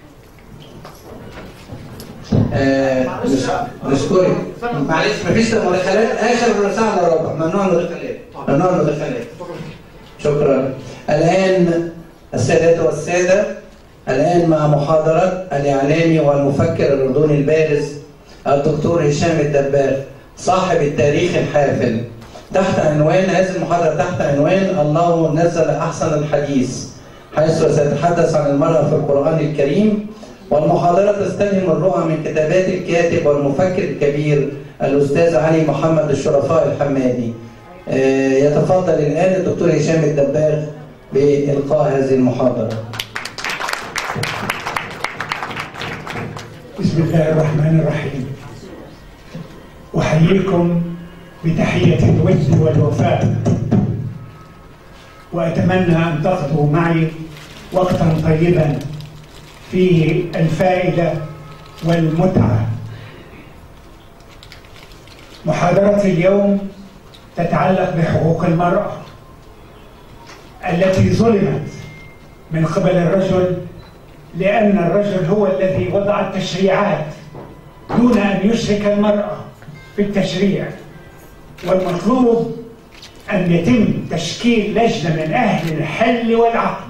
S4: آه، نش- نشكرك معلش مفيش مداخلات اخر ساعه الا ربع ممنوع المداخلات ممنوع المداخلات شكرا الان السادات والساده الان مع محاضره الاعلامي والمفكر الاردني البارز الدكتور هشام الدباغ صاحب التاريخ الحافل تحت عنوان هذه المحاضره تحت عنوان الله نزل احسن الحديث حيث سيتحدث عن المراه في القران الكريم والمحاضرة تستلهم الرؤى من كتابات الكاتب والمفكر الكبير الأستاذ علي محمد الشرفاء الحمادي آه، يتفضل الآن الدكتور هشام الدباغ بإلقاء هذه المحاضرة
S7: بسم الله الرحمن الرحيم أحييكم بتحية الود والوفاء وأتمنى أن تقضوا معي وقتا طيبا فيه الفائدة والمتعة محاضرة اليوم تتعلق بحقوق المرأة التي ظلمت من قبل الرجل لأن الرجل هو الذي وضع التشريعات دون أن يشرك المرأة في التشريع والمطلوب أن يتم تشكيل لجنة من أهل الحل والعقد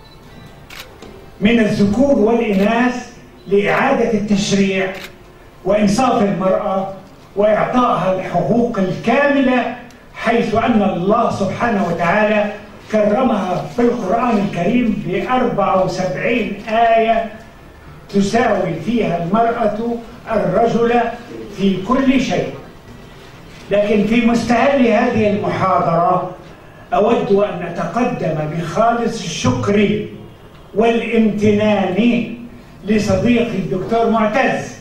S7: من الذكور والإناث لإعادة التشريع وإنصاف المرأة وإعطائها الحقوق الكاملة حيث أن الله سبحانه وتعالى كرمها في القرآن الكريم ب 74 آية تساوي فيها المرأة الرجل في كل شيء لكن في مستهل هذه المحاضرة أود أن أتقدم بخالص الشكر والامتنان لصديقي الدكتور معتز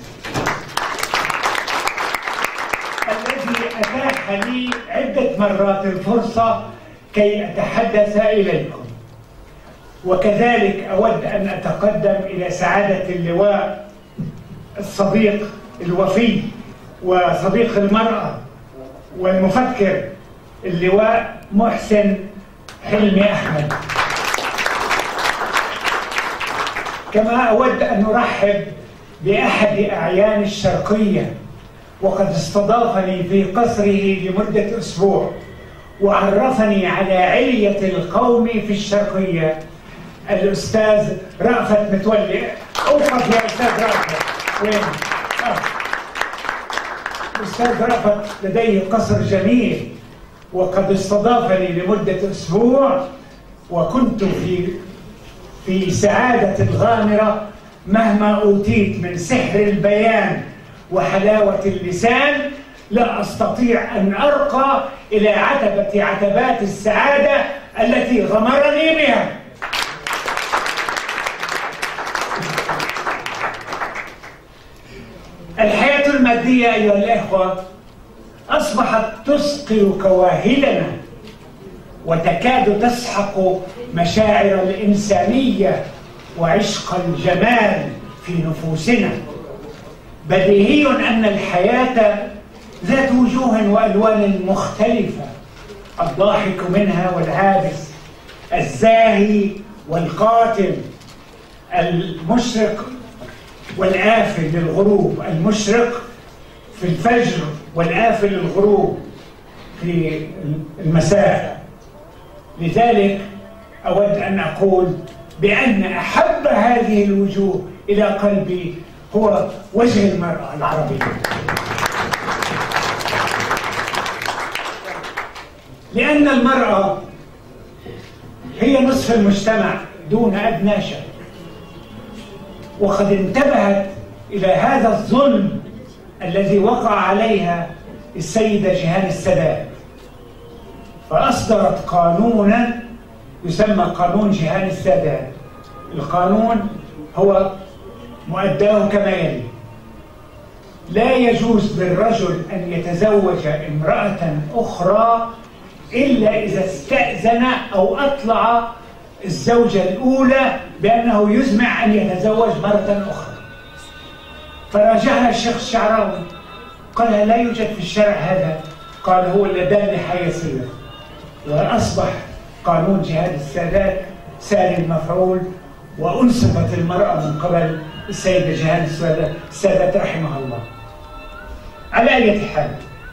S7: الذي أتاح لي عدة مرات الفرصة كي أتحدث إليكم وكذلك أود أن أتقدم إلى سعادة اللواء الصديق الوفي وصديق المرأة والمفكر اللواء محسن حلمي أحمد كما أود أن أرحب بأحد أعيان الشرقية وقد استضافني في قصره لمدة أسبوع وعرفني على علية القوم في الشرقية الأستاذ رأفت متولي أوقف يا أستاذ رأفت وين؟ آه. الأستاذ رأفت لديه قصر جميل وقد استضافني لمدة أسبوع وكنت في في سعادة غامرة مهما أوتيت من سحر البيان وحلاوة اللسان لا أستطيع أن أرقى إلى عتبة عتبات السعادة التي غمرني بها الحياة المادية أيها الأخوة أصبحت تثقل كواهلنا وتكاد تسحق مشاعر الإنسانية وعشق الجمال في نفوسنا بديهي أن الحياة ذات وجوه وألوان مختلفة الضاحك منها والعابس الزاهي والقاتل المشرق والآفل للغروب المشرق في الفجر والآفل للغروب في المساء لذلك أود أن أقول بأن أحب هذه الوجوه إلى قلبي هو وجه المرأة العربية لأن المرأة هي نصف المجتمع دون أدنى شك وقد انتبهت إلى هذا الظلم الذي وقع عليها السيدة جهان السادات فأصدرت قانونا يسمى قانون جهان السادات القانون هو مؤداه كما يلي لا يجوز للرجل أن يتزوج امرأة أخرى إلا إذا استأذن أو أطلع الزوجة الأولى بأنه يزمع أن يتزوج مرة أخرى فراجعها الشيخ الشعراوي قال لا يوجد في الشرع هذا قال هو اللذان حيصير وأصبح قانون جهاد السادات ساري المفعول وأنصفت المرأة من قبل السيدة جهاد السادات رحمها الله على أي حال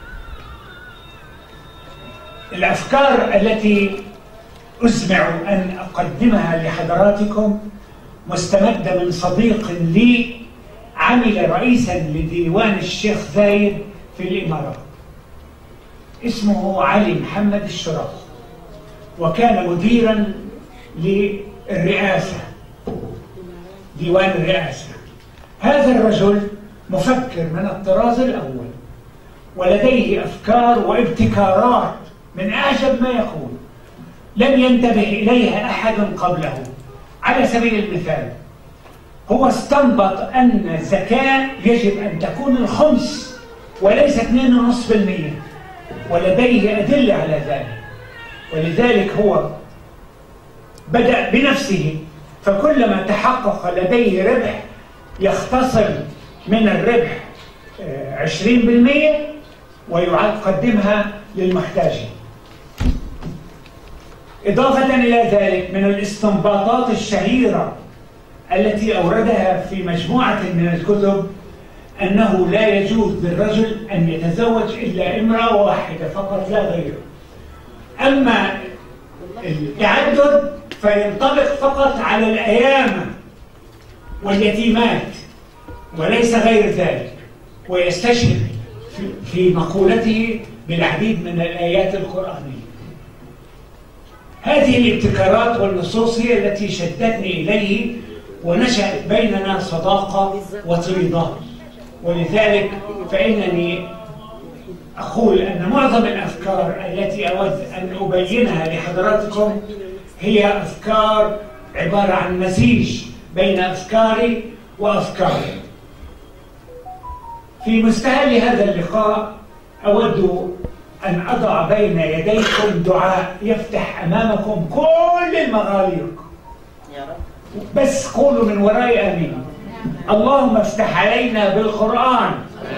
S7: الأفكار التي أسمع أن أقدمها لحضراتكم مستمدة من صديق لي عمل رئيسا لديوان الشيخ زايد في الإمارات اسمه علي محمد الشراف وكان مديرا للرئاسة ديوان الرئاسة هذا الرجل مفكر من الطراز الأول ولديه أفكار وابتكارات من أعجب ما يكون لم ينتبه إليها أحد قبله على سبيل المثال هو استنبط أن الزكاة يجب أن تكون الخمس وليس 2.5% ولديه أدلة على ذلك ولذلك هو بدأ بنفسه فكلما تحقق لديه ربح يختصر من الربح آه، 20% ويقدمها للمحتاجين إضافة إلى ذلك من الاستنباطات الشهيرة التي أوردها في مجموعة من الكتب أنه لا يجوز للرجل أن يتزوج إلا امرأة واحدة فقط لا غير أما التعدد فينطبق فقط على الأيام واليتيمات وليس غير ذلك ويستشهد في- في مقولته بالعديد من الآيات القرآنية هذه الابتكارات والنصوص هي التي شدتني إليه ونشأت بيننا صداقة وطريدات ولذلك فإنني أقول أن معظم الأفكار التي أود أن أبينها لحضراتكم هي أفكار عبارة عن مزيج بين أفكاري وأفكاري في مستهل هذا اللقاء أود أن أضع بين يديكم دعاء يفتح أمامكم كل المغاليق بس قولوا من وراء آمين اللهم افتح علينا بالقرآن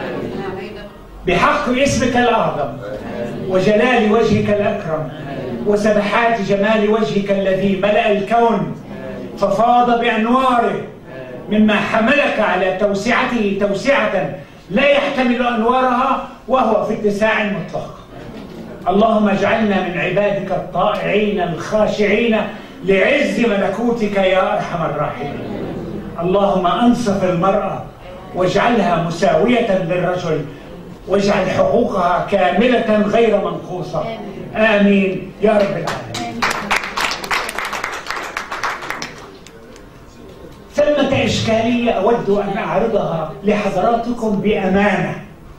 S7: بحق اسمك الأعظم وجلال وجهك الأكرم وسبحات جمال وجهك الذي ملأ الكون ففاض بأنواره مما حملك على توسعته توسعة لا يحتمل أنوارها وهو في اتساع مطلق اللهم اجعلنا من عبادك الطائعين الخاشعين لعز ملكوتك يا أرحم الراحمين اللهم أنصف المرأة واجعلها مساوية للرجل واجعل حقوقها كاملة غير منقوصة آمين يا رب العالمين ثمة إشكالية أود أن أعرضها لحضراتكم بأمانة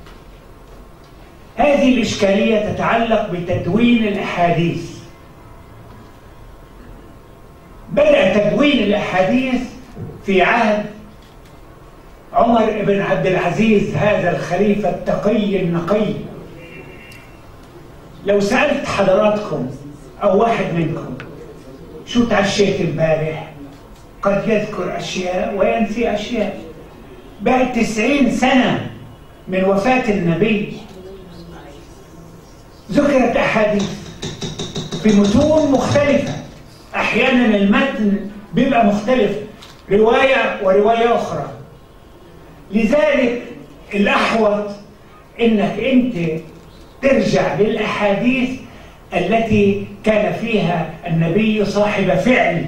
S7: هذه الإشكالية تتعلق بتدوين الأحاديث بدأ تدوين الأحاديث في عهد عمر بن عبد العزيز هذا الخليفة التقي النقي لو سألت حضراتكم أو واحد منكم شو تعشيت امبارح قد يذكر أشياء وينسي أشياء بعد تسعين سنة من وفاة النبي ذكرت أحاديث في متون مختلفة أحيانا المتن بيبقى مختلف رواية ورواية أخرى لذلك الأحوط إنك أنت ترجع للأحاديث التي كان فيها النبي صاحب فعل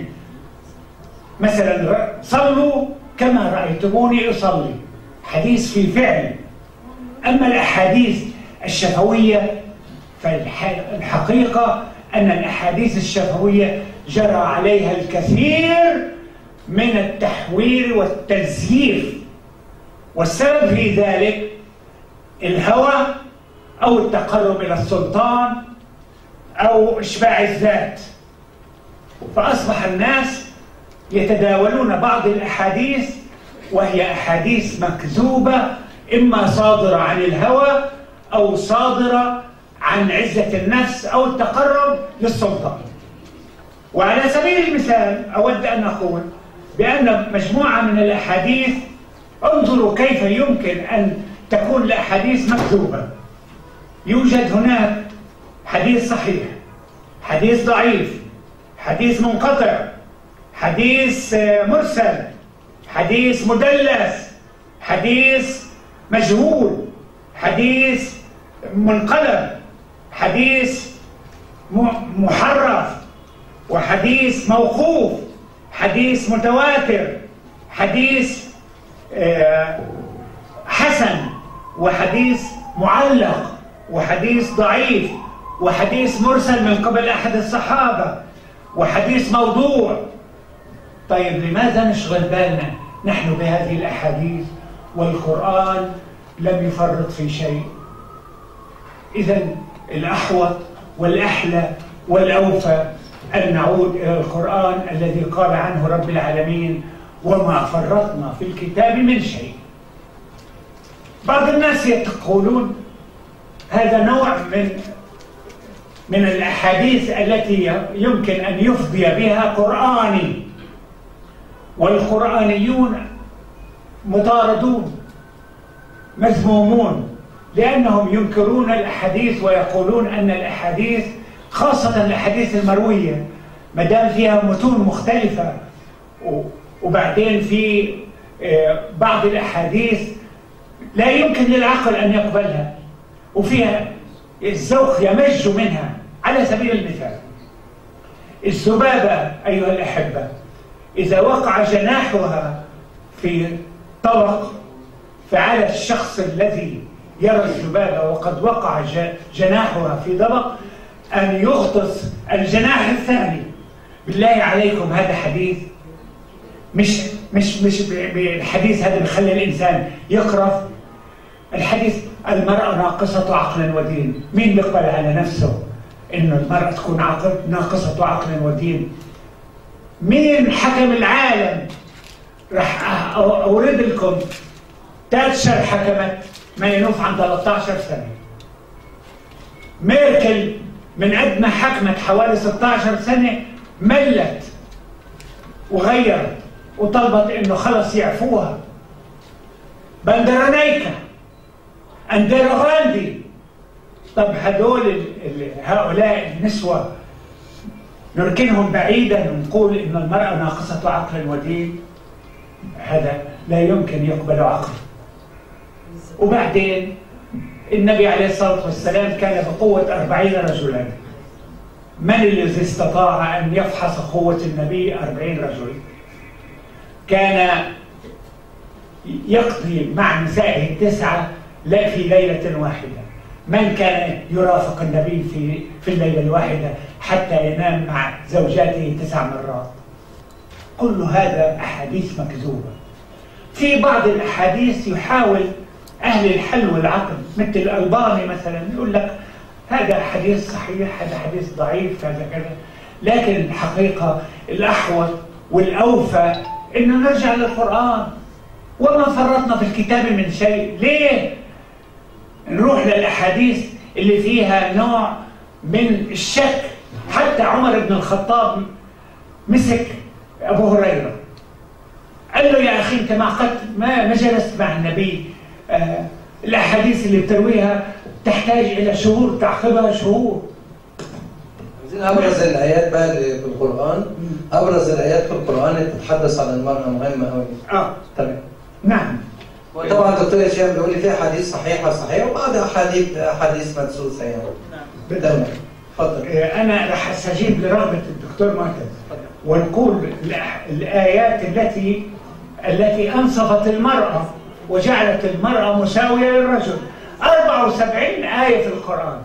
S7: مثلا صلوا كما رأيتموني أصلي حديث في فعل أما الأحاديث الشفوية فالحقيقة أن الأحاديث الشفوية جرى عليها الكثير من التحوير والتزييف والسبب في ذلك الهوى أو التقرب إلى السلطان أو إشباع الذات فأصبح الناس يتداولون بعض الأحاديث وهي أحاديث مكذوبة إما صادرة عن الهوى أو صادرة عن عزة النفس أو التقرب للسلطان وعلى سبيل المثال أود أن أقول بأن مجموعة من الأحاديث انظروا كيف يمكن أن تكون الأحاديث مكذوبة يوجد هناك حديث صحيح حديث ضعيف حديث منقطع حديث مرسل حديث مدلس حديث مجهول حديث منقلب حديث محرف وحديث موقوف حديث متواتر حديث حسن وحديث معلق وحديث ضعيف وحديث مرسل من قبل أحد الصحابة وحديث موضوع طيب لماذا نشغل بالنا نحن بهذه الأحاديث والقرآن لم يفرط في شيء إذا الأحوط والأحلى والأوفى أن نعود إلى القرآن الذي قال عنه رب العالمين وما فرطنا في الكتاب من شيء بعض الناس يقولون هذا نوع من من الأحاديث التي يمكن أن يفضي بها قرآني والقرآنيون مطاردون مذمومون لأنهم ينكرون الأحاديث ويقولون أن الأحاديث خاصة الأحاديث المروية ما دام فيها متون مختلفة وبعدين في بعض الأحاديث لا يمكن للعقل أن يقبلها وفيها الذوق يمج منها على سبيل المثال الذبابة أيها الأحبة إذا وقع جناحها في طبق فعلى الشخص الذي يرى الذبابة وقد وقع جناحها في طبق أن يغطس الجناح الثاني بالله عليكم هذا حديث مش مش مش الحديث هذا بيخلي الإنسان يقرف الحديث المرأة ناقصة عقل ودين مين بيقبل على نفسه إنه المرأة تكون عقل ناقصة عقل ودين مين حكم العالم راح أورد لكم تاتشر حكمت ما ينوف عن 13 سنة ميركل من قد ما حكمت حوالي 16 سنة ملت وغيرت وطلبت انه خلص يعفوها بندرانيكا انديرو غاندي طب هدول هؤلاء النسوة نركنهم بعيدا ونقول ان المرأة ناقصة عقل ودين هذا لا يمكن يقبل عقل وبعدين النبي عليه الصلاة والسلام كان بقوة أربعين رجلا من الذي استطاع أن يفحص قوة النبي أربعين رجل كان يقضي مع نسائه التسعة لا في ليلة واحدة من كان يرافق النبي في في الليلة الواحدة حتى ينام مع زوجاته تسع مرات كل هذا أحاديث مكذوبة في بعض الأحاديث يحاول أهل الحل والعقل مثل الألباني مثلا يقول لك هذا حديث صحيح هذا حديث ضعيف هذا كذا لكن الحقيقة الأحوط والأوفى إنه نرجع للقرآن وما فرطنا في الكتاب من شيء ليه؟ نروح للأحاديث اللي فيها نوع من الشك حتى عمر بن الخطاب مسك أبو هريرة قال له يا أخي أنت ما قد ما ما جلست مع النبي آه الأحاديث اللي بترويها تحتاج إلى شهور تعقبها شهور
S4: عايزين ابرز الايات بقى اللي في القران ابرز الايات في القران اللي بتتحدث عن المراه مهمه قوي
S7: اه
S4: تمام
S7: نعم
S4: وطبعا دكتور هشام بيقول لي في احاديث صحيحه صحيحه وبعض احاديث احاديث مدسوسه يعني تمام اتفضل
S7: آه، أنا راح أستجيب لرغبة الدكتور معتز ونقول الأح- الآيات التي التي أنصفت المرأة وجعلت المرأة مساوية للرجل 74 آية في القرآن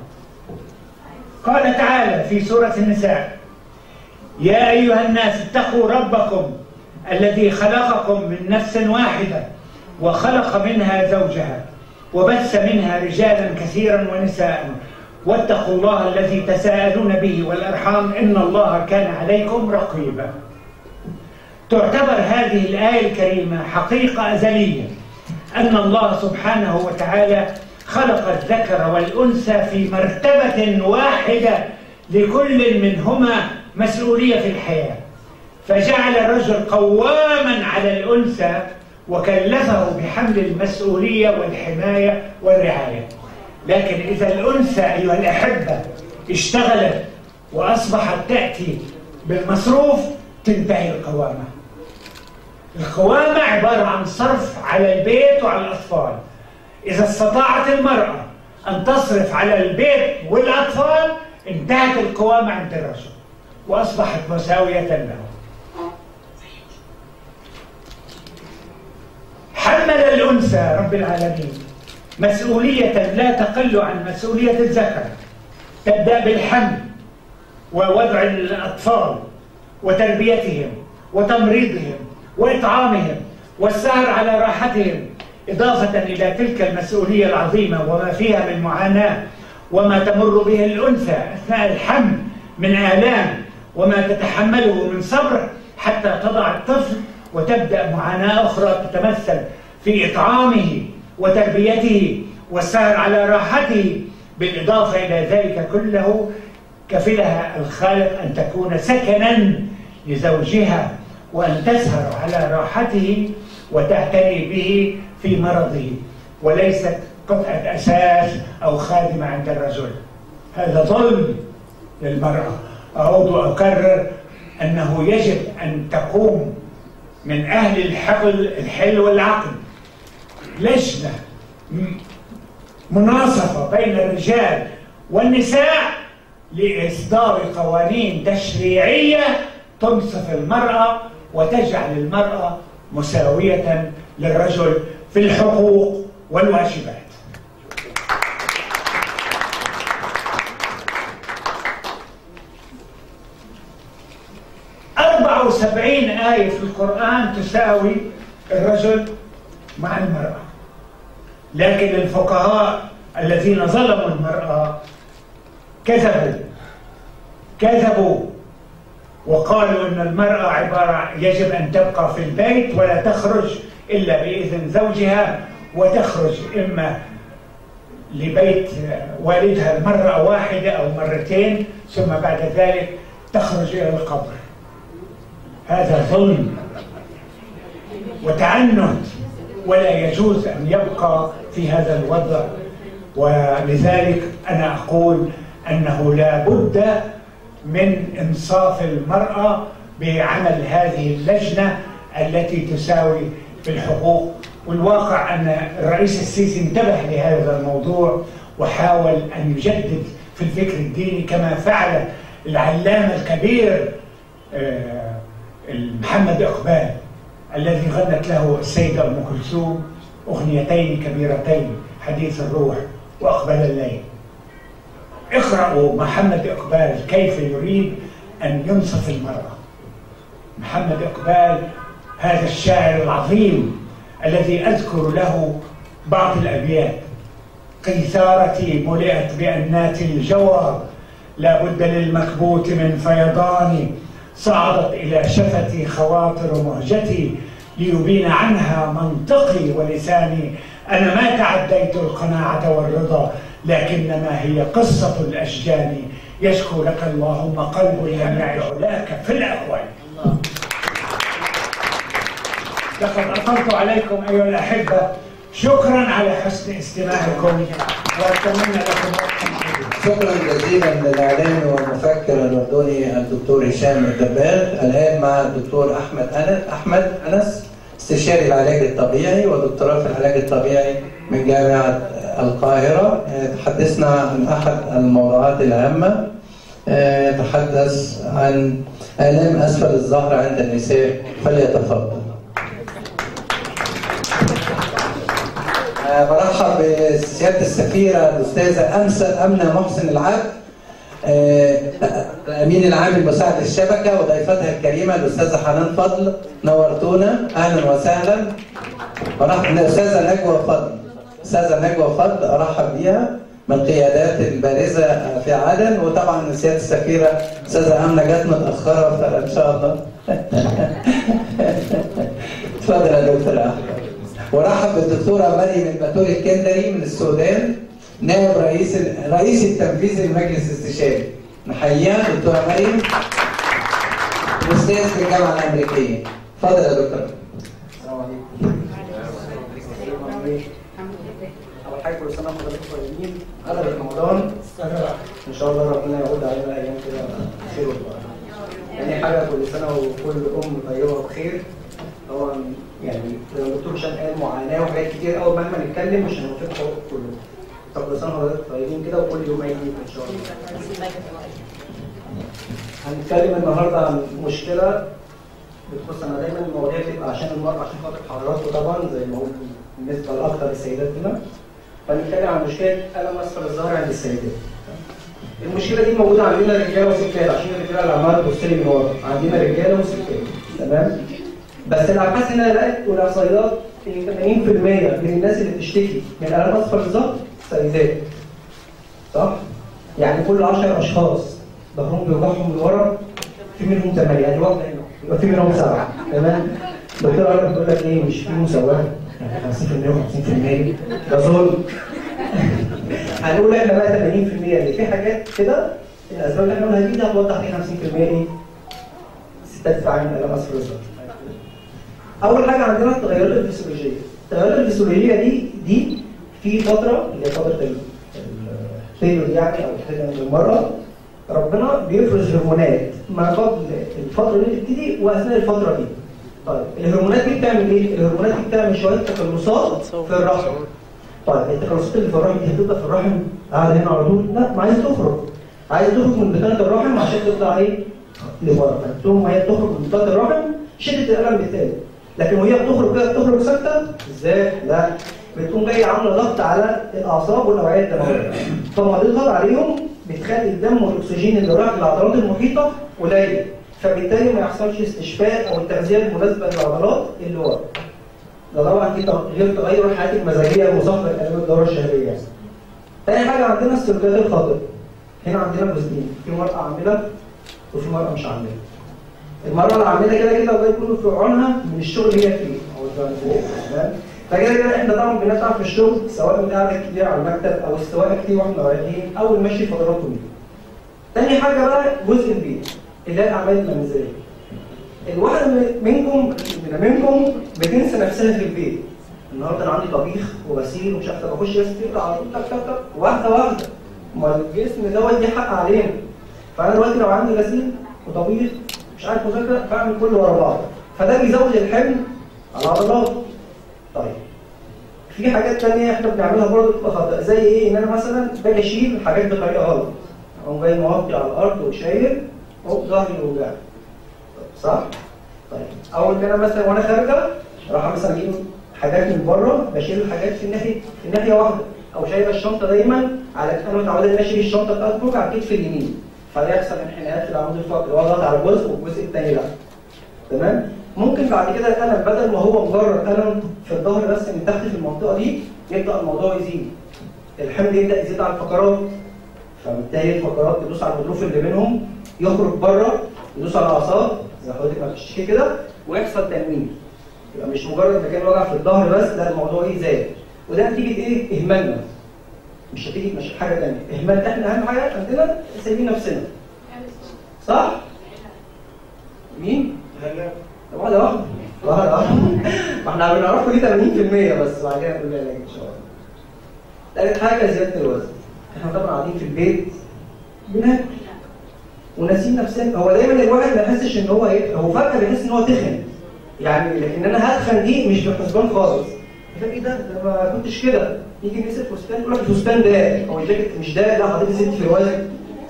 S7: قال تعالى في سورة النساء يا أيها الناس اتقوا ربكم الذي خلقكم من نفس واحدة وخلق منها زوجها وبث منها رجالا كثيرا ونساء واتقوا الله الذي تساءلون به والأرحام إن الله كان عليكم رقيبا تعتبر هذه الآية الكريمة حقيقة أزلية أن الله سبحانه وتعالى خلق الذكر والأنثى في مرتبة واحدة لكل منهما مسؤولية في الحياة فجعل الرجل قواما على الأنثى وكلفه بحمل المسؤولية والحماية والرعاية لكن إذا الأنثى أيها الأحبة اشتغلت وأصبحت تأتي بالمصروف تنتهي القوامة القوامة عبارة عن صرف على البيت وعلى الأطفال إذا استطاعت المرأة أن تصرف على البيت والأطفال انتهت القوامة عند الرجل وأصبحت مساوية له حمل الأنثى رب العالمين مسؤولية لا تقل عن مسؤولية الذكر تبدأ بالحمل ووضع الأطفال وتربيتهم وتمريضهم وإطعامهم والسهر على راحتهم إضافة إلى تلك المسؤولية العظيمة وما فيها من معاناة وما تمر به الأنثى أثناء الحمل من آلام وما تتحمله من صبر حتى تضع الطفل وتبدأ معاناة أخرى تتمثل في إطعامه وتربيته والسهر على راحته بالإضافة إلى ذلك كله كفلها الخالق أن تكون سكنا لزوجها وأن تسهر على راحته وتعتني به في مرضه وليست قطعة أساس أو خادمة عند الرجل هذا ظلم للمرأة أعود وأكرر أنه يجب أن تقوم من أهل الحقل الحل والعقل لجنة مناصفة بين الرجال والنساء لإصدار قوانين تشريعية تنصف المرأة وتجعل المرأة مساوية للرجل في الحقوق والواجبات أربع وسبعين آية في القرآن تساوي الرجل مع المرأة لكن الفقهاء الذين ظلموا المرأة كذبوا كذبوا وقالوا ان المرأة عبارة يجب ان تبقى في البيت ولا تخرج الا باذن زوجها وتخرج اما لبيت والدها مرة واحدة او مرتين ثم بعد ذلك تخرج الى القبر هذا ظلم وتعنت ولا يجوز ان يبقى في هذا الوضع ولذلك انا اقول انه لا بد من انصاف المراه بعمل هذه اللجنه التي تساوي في الحقوق والواقع ان الرئيس السيسي انتبه لهذا الموضوع وحاول ان يجدد في الفكر الديني كما فعل العلامه الكبير محمد اقبال الذي غنت له السيده ام كلثوم اغنيتين كبيرتين حديث الروح واقبل الليل اقرأوا محمد إقبال كيف يريد أن ينصف المرأة محمد إقبال هذا الشاعر العظيم الذي أذكر له بعض الأبيات قيثارتي ملئت بأنات الجوى لا بد للمكبوت من فيضان صعدت إلى شفتي خواطر مهجتي ليبين عنها منطقي ولساني أنا ما تعديت القناعة والرضا لكنما هي قصة الأشجان يشكو لك اللهم قلب لم يعش علاك في الأقوال لقد أطلت عليكم أيها الأحبة شكرا على حسن استماعكم وأتمنى لكم وقتا
S4: شكرا جزيلا للاعلامي والمفكر الاردني الدكتور هشام الدباغ الان مع الدكتور احمد انس احمد انس استشاري العلاج الطبيعي ودكتوراه في العلاج الطبيعي من جامعه القاهره تحدثنا عن احد الموضوعات الهامه تحدث عن الام اسفل الظهر عند النساء فليتفضل برحب بسياده السفيره الاستاذه امسه امنه محسن العبد الامين العام المساعد للشبكه وضيفتها الكريمه الاستاذه حنان فضل نورتونا اهلا وسهلا برحب بالاستاذه نجوى فضل استاذه نجوى فضل ارحب بيها من القيادات البارزه في عدن وطبعا سياده السفيره استاذه امنه جت متاخره فان شاء الله اتفضل يا دكتور احمد ورحب بالدكتوره مريم الباتوري الكندري من السودان نائب رئيس الرئيس التنفيذي للمجلس الاستشاري نحييها دكتوره مريم استاذ في الجامعه الامريكيه اتفضل يا دكتور
S8: اول حاجه كل سنه وحضراتكم طيبين قرب رمضان ان شاء الله ربنا يعود علينا ايام كده خير وبركه تاني حاجه كل سنه وكل ام طيبه وبخير طبعا يعني زي ما الدكتور هشام قال معاناه وحاجات كتير قوي مهما نتكلم مش هنوصف حقوق كله طب كل سنه وحضراتكم طيبين كده وكل يوم عيد ان شاء الله هنتكلم النهارده عن مشكله بتخص انا دايما المواضيع بتبقى عشان المرأة عشان خاطر حضراتكم طبعا زي ما قلت بالنسبه لاكثر السيدات هنا فنتكلم عن مشكله الم اسفل الظهر عند السيدات. المشكله دي موجوده عندنا رجاله وستات عشان الرجاله اللي عماله تبص لي من ورا عندنا رجاله وستات تمام؟ بس الابحاث هنا لقت والاحصائيات ان 80% من الناس اللي بتشتكي من الام اصفر بالظبط سيدات صح؟ يعني كل 10 اشخاص ظهرهم بيوجعهم من ورا في منهم 8 يعني واحده هنا يبقى في منهم سبعه تمام؟ الدكتور عارف بيقول لك ايه مش في مساواه يعني 50% و50% ده ظلم هنقول احنا بقى 80% اللي في حاجات كده الاسباب اللي احنا قلنا دي هتوضح لي 50% ايه؟ ستات تتعامل مع الام اصفر بالظبط اول حاجه عندنا التغيرات الفسيولوجيه التغيرات الفسيولوجيه دي دي في فتره اللي هي فتره البيريود يعني او الحاجه من المراه ربنا بيفرز هرمونات ما قبل الفتره اللي بتبتدي واثناء الفتره دي طيب الهرمونات دي بتعمل ايه الهرمونات دي بتعمل شويه تقلصات في الرحم طيب التقلصات اللي في الرحم دي هتبقى في الرحم قاعده هنا على طول لا ما عايزه تخرج عايزه تخرج من بطانه الرحم عشان تطلع ايه لبره فتقوم وهي بتخرج من بطانه الرحم شدت الالم بالتالي لكن وهي بتخرج كده بتخرج ساكته ازاي؟ لا بتقوم جايه عامله ضغط على الاعصاب والاوعيه الدمويه فلما تضغط عليهم بتخلي الدم والاكسجين اللي رايح للعضلات المحيطه قليل فبالتالي ما يحصلش استشفاء او التغذيه المناسبه للعضلات اللي ورا ده طبعا دي غير تغير الحياه المزاجيه المصاحبه لالام الدوره الشهريه يعني. تاني حاجه عندنا السلوكيات الخاطئه هنا عندنا جزئين في مرأة عاملة وفي مرأة مش عاملة المرأة العاملة كده كده وده كله في عونها من الشغل اللي هي فيه أو الزمن تمام فكده كده احنا طبعا بنتعب في الشغل سواء بنقعد كتير على المكتب او السواقه كتير واحنا رايحين او المشي فترات طويله. تاني حاجه بقى جزء البيت اللي هي الاعمال المنزليه. الواحد منكم منكم بتنسى نفسها في البيت. النهارده انا عندي طبيخ وغسيل ومش عارف اخش استير على طول تك تك تك واحده واحده. ما الجسم دوت دي حق علينا. فانا دلوقتي لو عندي غسيل وطبيخ مش عارف مذاكره بعمل كله ورا بعض. فده بيزود الحمل على العضلات. طيب في حاجات تانية احنا بنعملها برضه بتبقى خطأ زي ايه ان انا مثلا باجي اشيل حاجات بطريقه غلط اقوم جاي موطي على الارض وشايل هوب ظهري وجعني صح؟ طيب او ان انا مثلا وانا خارجه راح مثلا اجيب حاجات من بره بشيل الحاجات في الناحيه في الناحيه واحده او شايله الشنطه دايما على انا متعود ان انا اشيل الشنطه بتاعت فوق على الكتف اليمين فده يحصل انحناءات في العمود الفقري واضغط على جزء والجزء الثاني لا تمام؟ ممكن بعد كده الالم بدل ما هو مجرد الم في الظهر بس من تحت في المنطقه دي يبدا الموضوع يزيد الحمل يبدا يزيد على الفقرات فبالتالي الفقرات تدوس على الغضروف اللي بينهم يخرج بره يدوس على الاعصاب زي حضرتك ما بتشتكي كده ويحصل تنميل يبقى مش مجرد مكان وجع في الظهر بس لا الموضوع يزاد وده نتيجه ايه؟ اهمالنا مش هتيجي مش حاجه ثانيه اهمال احنا اهم حاجه عندنا سايبين نفسنا صح؟ مين؟ واحدة واحدة واحدة واحدة ما احنا بنعرفه دي 80% بس بعد كده نقول علاج ان شاء الله. تالت حاجة زيادة الوزن. احنا طبعا قاعدين في البيت بناكل وناسين نفسنا هو دايما الواحد ما يحسش ان هو ايه هو فجأة بيحس ان هو تخن يعني لكن انا هتخن دي مش بالحسبان خالص ايه ده ده ما كنتش كده يجي يمسك فستان يقول لك الفستان ده هو الجاكيت مش ده لا حضرتك زدت في الوزن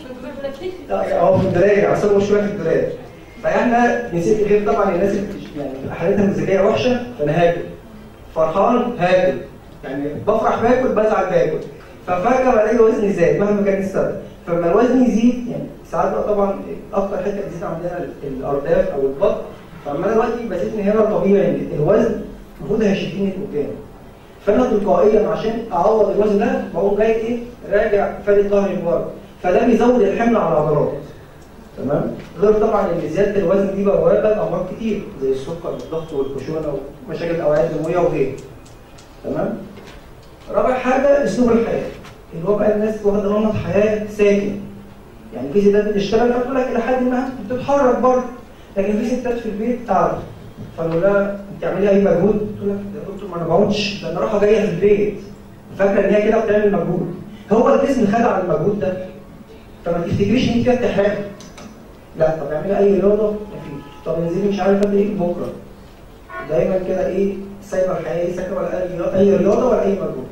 S8: لا هو في الدرايه اصل هو شويه في الدرايه فاحنا نسيت غير طبعا الناس اللي يعني حالتها المزاجيه وحشه فانا هاكل فرحان هاكل يعني بفرح باكل بزعل باكل ففجاه بلاقي وزني زاد مهما كان السبب فلما الوزن يزيد يعني ساعات بقى طبعا اكتر حته بتزيد عندنا الارداف او البطن فلما انا دلوقتي بزيد من هنا طبيعي ان الوزن المفروض هيشدني لقدام فانا تلقائيا عشان اعوض الوزن ده بقوم جاي ايه راجع فادي ظهري لورا فده بيزود الحمل على العضلات تمام غير طبعا ان زياده الوزن دي بوابه امراض كتير زي السكر والضغط والخشونه ومشاكل الاوعيه الدمويه وغيره تمام رابع حاجه اسلوب الحياه اللي هو بقى الناس واخده نمط حياه ساكن يعني في ستات بتشتغل تقول لك الى حد ما بتتحرك برضه لكن في ستات في البيت قاعده فنقول لها انت اعملي اي مجهود تقول لك يا دكتور ما انا بقعدش ده انا رايحه جايه في البيت فاكره ان هي كده بتعمل مجهود هو الجسم خد على المجهود ده فما تفتكريش ان انت كده بتحرقي لا طب اعملي اي رياضه مفيش طب انزلي مش عارف قد ايه بكره دايما كده ايه سايبه الحياه ايه ساكنه ولا اي اي رياضه ولا اي مجهود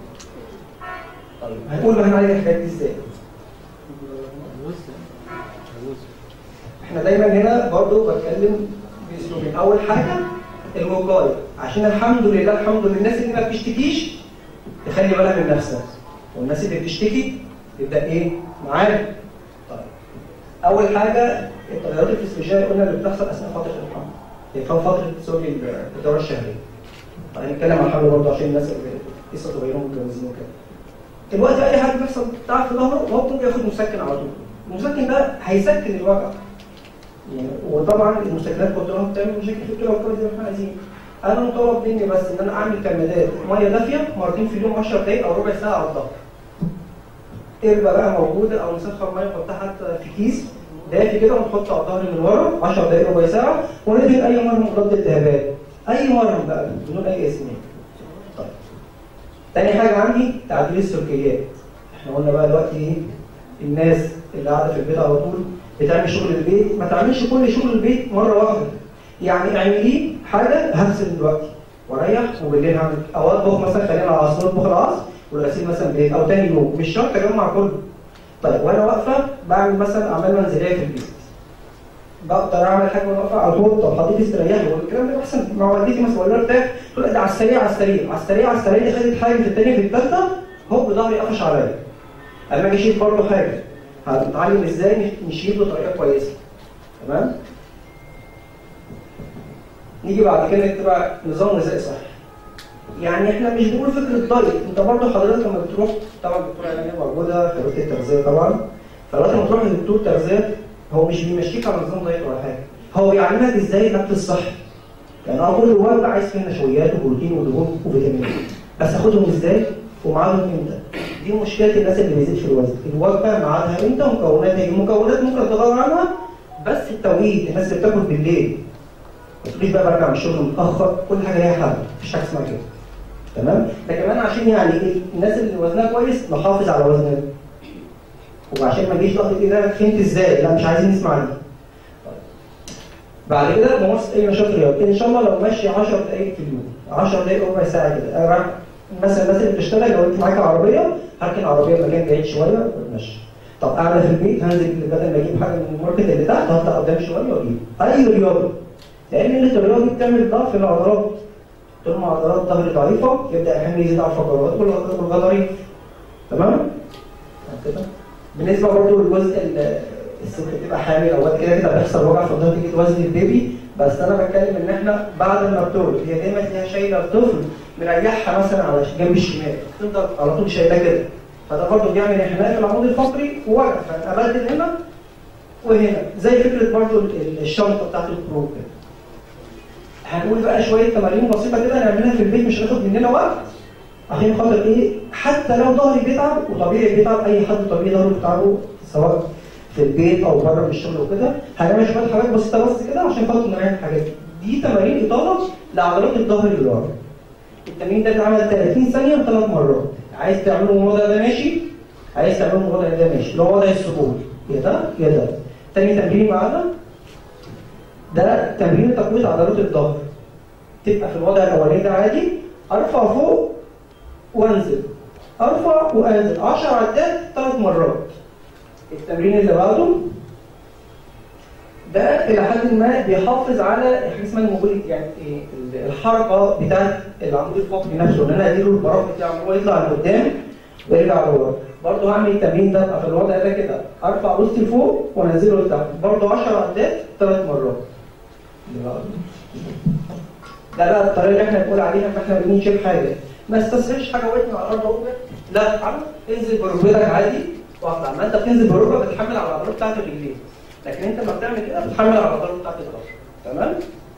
S8: طيب هنقول بقى هنعالج الحاجات دي ازاي احنا دايما هنا برضو بتكلم باسلوبين اول حاجه الوقايه عشان الحمد لله الحمد لله الناس اللي ما بتشتكيش تخلي بالها من نفسها والناس اللي بتشتكي تبدا ايه معانا طيب اول حاجه التغيرات الفسيولوجيه قلنا اللي بتحصل اثناء فتره الحمل يفهم فتره سوري الدوره الشهريه. هنتكلم عن الحمل برضه عشان الناس اللي لسه صغيرين متجوزين وكده. دلوقتي اي حد بيحصل تعب في ظهره هو بيقوم بياخد مسكن على طول. المسكن ده هيسكن الوجع. يعني وطبعا المسكنات كلها بتعمل مشاكل في الكلى والكبد زي ما احنا عايزين. انا مطالب مني بس ان انا اعمل كمادات ميه دافيه مرتين في اليوم 10 دقائق او ربع ساعه على الظهر. قربة بقى موجودة أو نسخن مية نحطها حتى في كيس دافي كده ونحطه على الظهر من ورا 10 دقايق ربع ساعة وندهن أي مرهم مضاد التهابات أي مرهم بقى بدون أي اسمين. طيب. تاني حاجة عندي تعديل السلوكيات. احنا قلنا بقى دلوقتي ايه؟ الناس اللي قاعدة في البيت على طول بتعمل شغل البيت ما تعملش كل شغل البيت مرة واحدة. يعني اعمليه حاجة هغسل دلوقتي واريح وبالليل هعمل او اطبخ مثلا خلينا العصر اطبخ العصر والغسيل مثلا بالليل او تاني يوم مش شرط اجمع كله طيب وانا واقفه بعمل مثلا اعمال منزليه في البيت بقدر اعمل حاجه وانا واقفه على طول طب حضرتك استريحي والكلام ده احسن مع والدتي مثلا ولا ارتاح تقول لي ده على السريع على السريع على السريع على السريع دي خدت حاجه في الثانيه في الثالثه هوب ظهري قفش عليا اما اجي اشيل برضه حاجه هنتعلم ازاي نشيل بطريقه كويسه تمام نيجي بعد كده نتبع نظام غذائي صحي يعني احنا مش بنقول فكره دايت انت برضه حضرتك لما بتروح طبعا الدكتوره يعني موجوده خبيره التغذيه طبعا فلازم لما تروح لدكتور تغذيه هو مش بيمشيك على نظام دايت ولا حاجه هو بيعلمك ازاي الاكل الصحي يعني اه كل وجبه عايز فيها نشويات وبروتين ودهون وفيتامينات بس اخدهم ازاي وميعادهم امتى دي مشكله الناس اللي بيزيد في الوزن الوجبه ميعادها امتى ومكوناتها ايه المكونات ممكن تتغير عنها بس التوقيت الناس اللي بتاكل بالليل ما تقوليش بقى برجع من الشغل متاخر كل حاجه ليها حل مفيش حاجه اسمها كده تمام ده كمان عشان يعني ايه الناس اللي وزنها كويس نحافظ على وزننا وعشان ما يجيش ضغط ايه ده فهمت ازاي لا مش عايزين نسمع دي بعد كده ممارسه اي نشاط رياضي ان شاء الله لو ماشي 10 دقائق في اليوم 10 دقائق ربع ساعه كده أنا مثلا الناس اللي بتشتغل لو انت معاك عربيه هركن العربيه مكان بعيد شويه واتمشى طب اعمل في البيت هنزل بدل ما اجيب حاجه من الماركت اللي تحت هطلع قدام شويه واجيب اي رياضه لان الرياضه دي بتعمل ضعف في العضلات طول ما عضلات ظهري ضعيفه يبدا الحمل يزيد على الفقرات والغضاريف تمام؟ كده بالنسبه برضه للجزء الست بتبقى حامل اوقات كده كده بيحصل وجع في الظهر تيجي توزن البيبي بس انا بتكلم ان احنا بعد ما بتولد هي دايما تلاقيها شايله الطفل مريحها مثلا على جنب الشمال تفضل على طول شايلاه كده فده برضه بيعمل انحناء في العمود الفقري ووجع فابدل هنا وهنا زي فكره برضه الشنطه بتاعت الخروج كده هنقول بقى شويه تمارين بسيطه كده نعملها في البيت مش هتاخد مننا وقت عشان خاطر ايه حتى لو ظهري بيتعب وطبيعي بيتعب اي حد طبيعي ظهره بيتعبه سواء في البيت او بره من الشغل وكده هنعمل شويه حاجات بسيطه بس كده عشان خاطر نراعي الحاجات دي دي تمارين اطاله لعضلات الظهر اللي ورا التمرين ده اتعمل 30 ثانيه ثلاث مرات عايز تعمله الوضع ده ماشي عايز تعمله الوضع ده ماشي اللي هو وضع السكون يا ده يا ده تاني تمرين معانا ده تمرين تقويه عضلات الظهر تبقى في الوضع الاولاني ده عادي ارفع فوق وانزل ارفع وانزل 10 عدات ثلاث مرات التمرين اللي بعده ده الى حد ما بيحافظ على حاجه اسمها الموبيليتي يعني إيه الحركه بتاعت العمود الفقري نفسه ان انا اديله البراح بتاعه ان هو يطلع لقدام ويرجع لورا برضه هعمل التمرين ده ابقى في الوضع ده كده ارفع وسطي لفوق وانزله لتحت برضه 10 عدات ثلاث مرات ده بقى الطريقه اللي احنا بنقول عليها ان احنا بنشيل حاجه ما استسهلش حاجه وقعت على الارض اهو لا عم انزل بركبتك عادي واحده ما انت بتنزل بالركبه بتحمل على العضلات بتاعت الرجلين لكن انت لما بتعمل كده بتحمل على العضلات بتاعت الظهر تمام